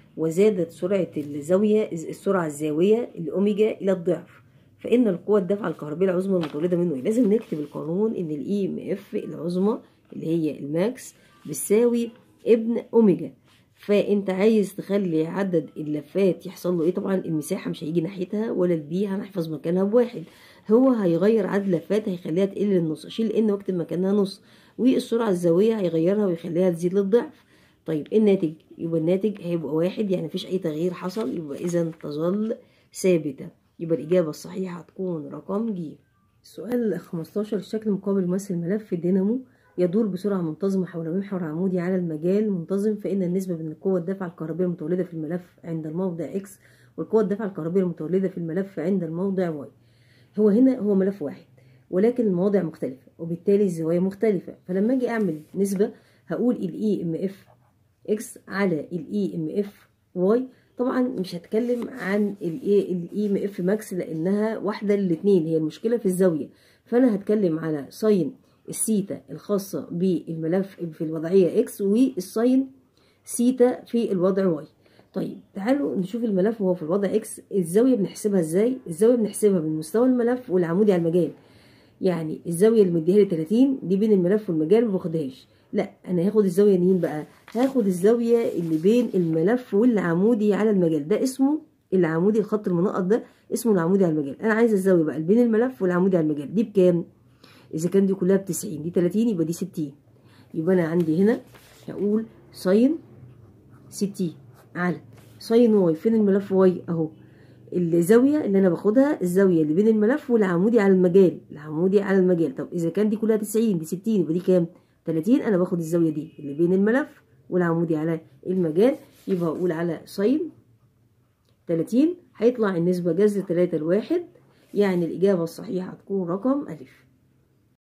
Speaker 1: وزادت سرعة الزاوية السرعة الزاوية الأوميجا إلى الضعف فإن القوة الدفعة الكهربية العظمى المتولدة منه لازم نكتب القانون إن الإي إم إف العظمى اللي هي الماكس بتساوي ابن أوميجا فأنت عايز تخلي عدد اللفات يحصل له إيه طبعا المساحة مش هيجي ناحيتها ولا البي هنحفظ مكانها بواحد هو هيغير عدد لفات هيخليها تقل للنص أشيل إن واكتب مكانها نص والسرعة الزاوية هيغيرها ويخليها تزيد للضعف طيب الناتج يبقى الناتج هيبقى واحد يعني مفيش اي تغيير حصل يبقى اذا تظل ثابته يبقى الاجابه الصحيحه هتكون رقم ج السؤال 15 الشكل المقابل يمثل ملف دينامو يدور بسرعة منتظمة حول محور عمودي على المجال منتظم فإن النسبة بين القوة الدافعة الكهربية المتولدة في الملف عند الموضع X والقوة الدافعة الكهربية المتولدة في الملف عند الموضع Y هو هنا هو ملف واحد ولكن المواضع مختلفة وبالتالي الزوايا مختلفة فلما أجي أعمل نسبة هقول ال EMF اكس على الاي ام اف واي طبعا مش هتكلم عن الاي الاي ام اف ماكس لانها واحده للاثنين هي المشكله في الزاويه فانا هتكلم على ساين السيتا الخاصه بالملف في الوضعيه اكس والساين سيتا في الوضع واي طيب تعالوا نشوف الملف وهو في الوضع اكس الزاويه بنحسبها ازاي الزاويه بنحسبها من مستوى الملف والعمودي على المجال يعني الزاويه اللي مديها لي 30 دي بين الملف والمجال ما باخدهاش لا انا هاخد الزاويه مين بقى هاخد الزاويه اللي بين الملف والعمودي على المجال ده اسمه العمودي الخط المنقط ده اسمه العمودي على المجال انا عايزه الزاويه بقى بين الملف والعمودي على المجال دي بكام اذا كان دي كلها ب 90 دي 30 يبقى دي 60 يبقى انا عندي هنا هقول ساين 60 على ساين واي فين الملف واي اهو الزاويه اللي انا باخدها الزاويه اللي بين الملف والعمودي على المجال العمودي على المجال طب اذا كان دي كلها 90 دي 60 يبقى دي كام 30 انا باخد الزاويه دي اللي بين الملف والعمودي على المجال يبقى اقول على ساين 30 هيطلع النسبه جذر 3 لواحد يعني الاجابه الصحيحه هتكون رقم الف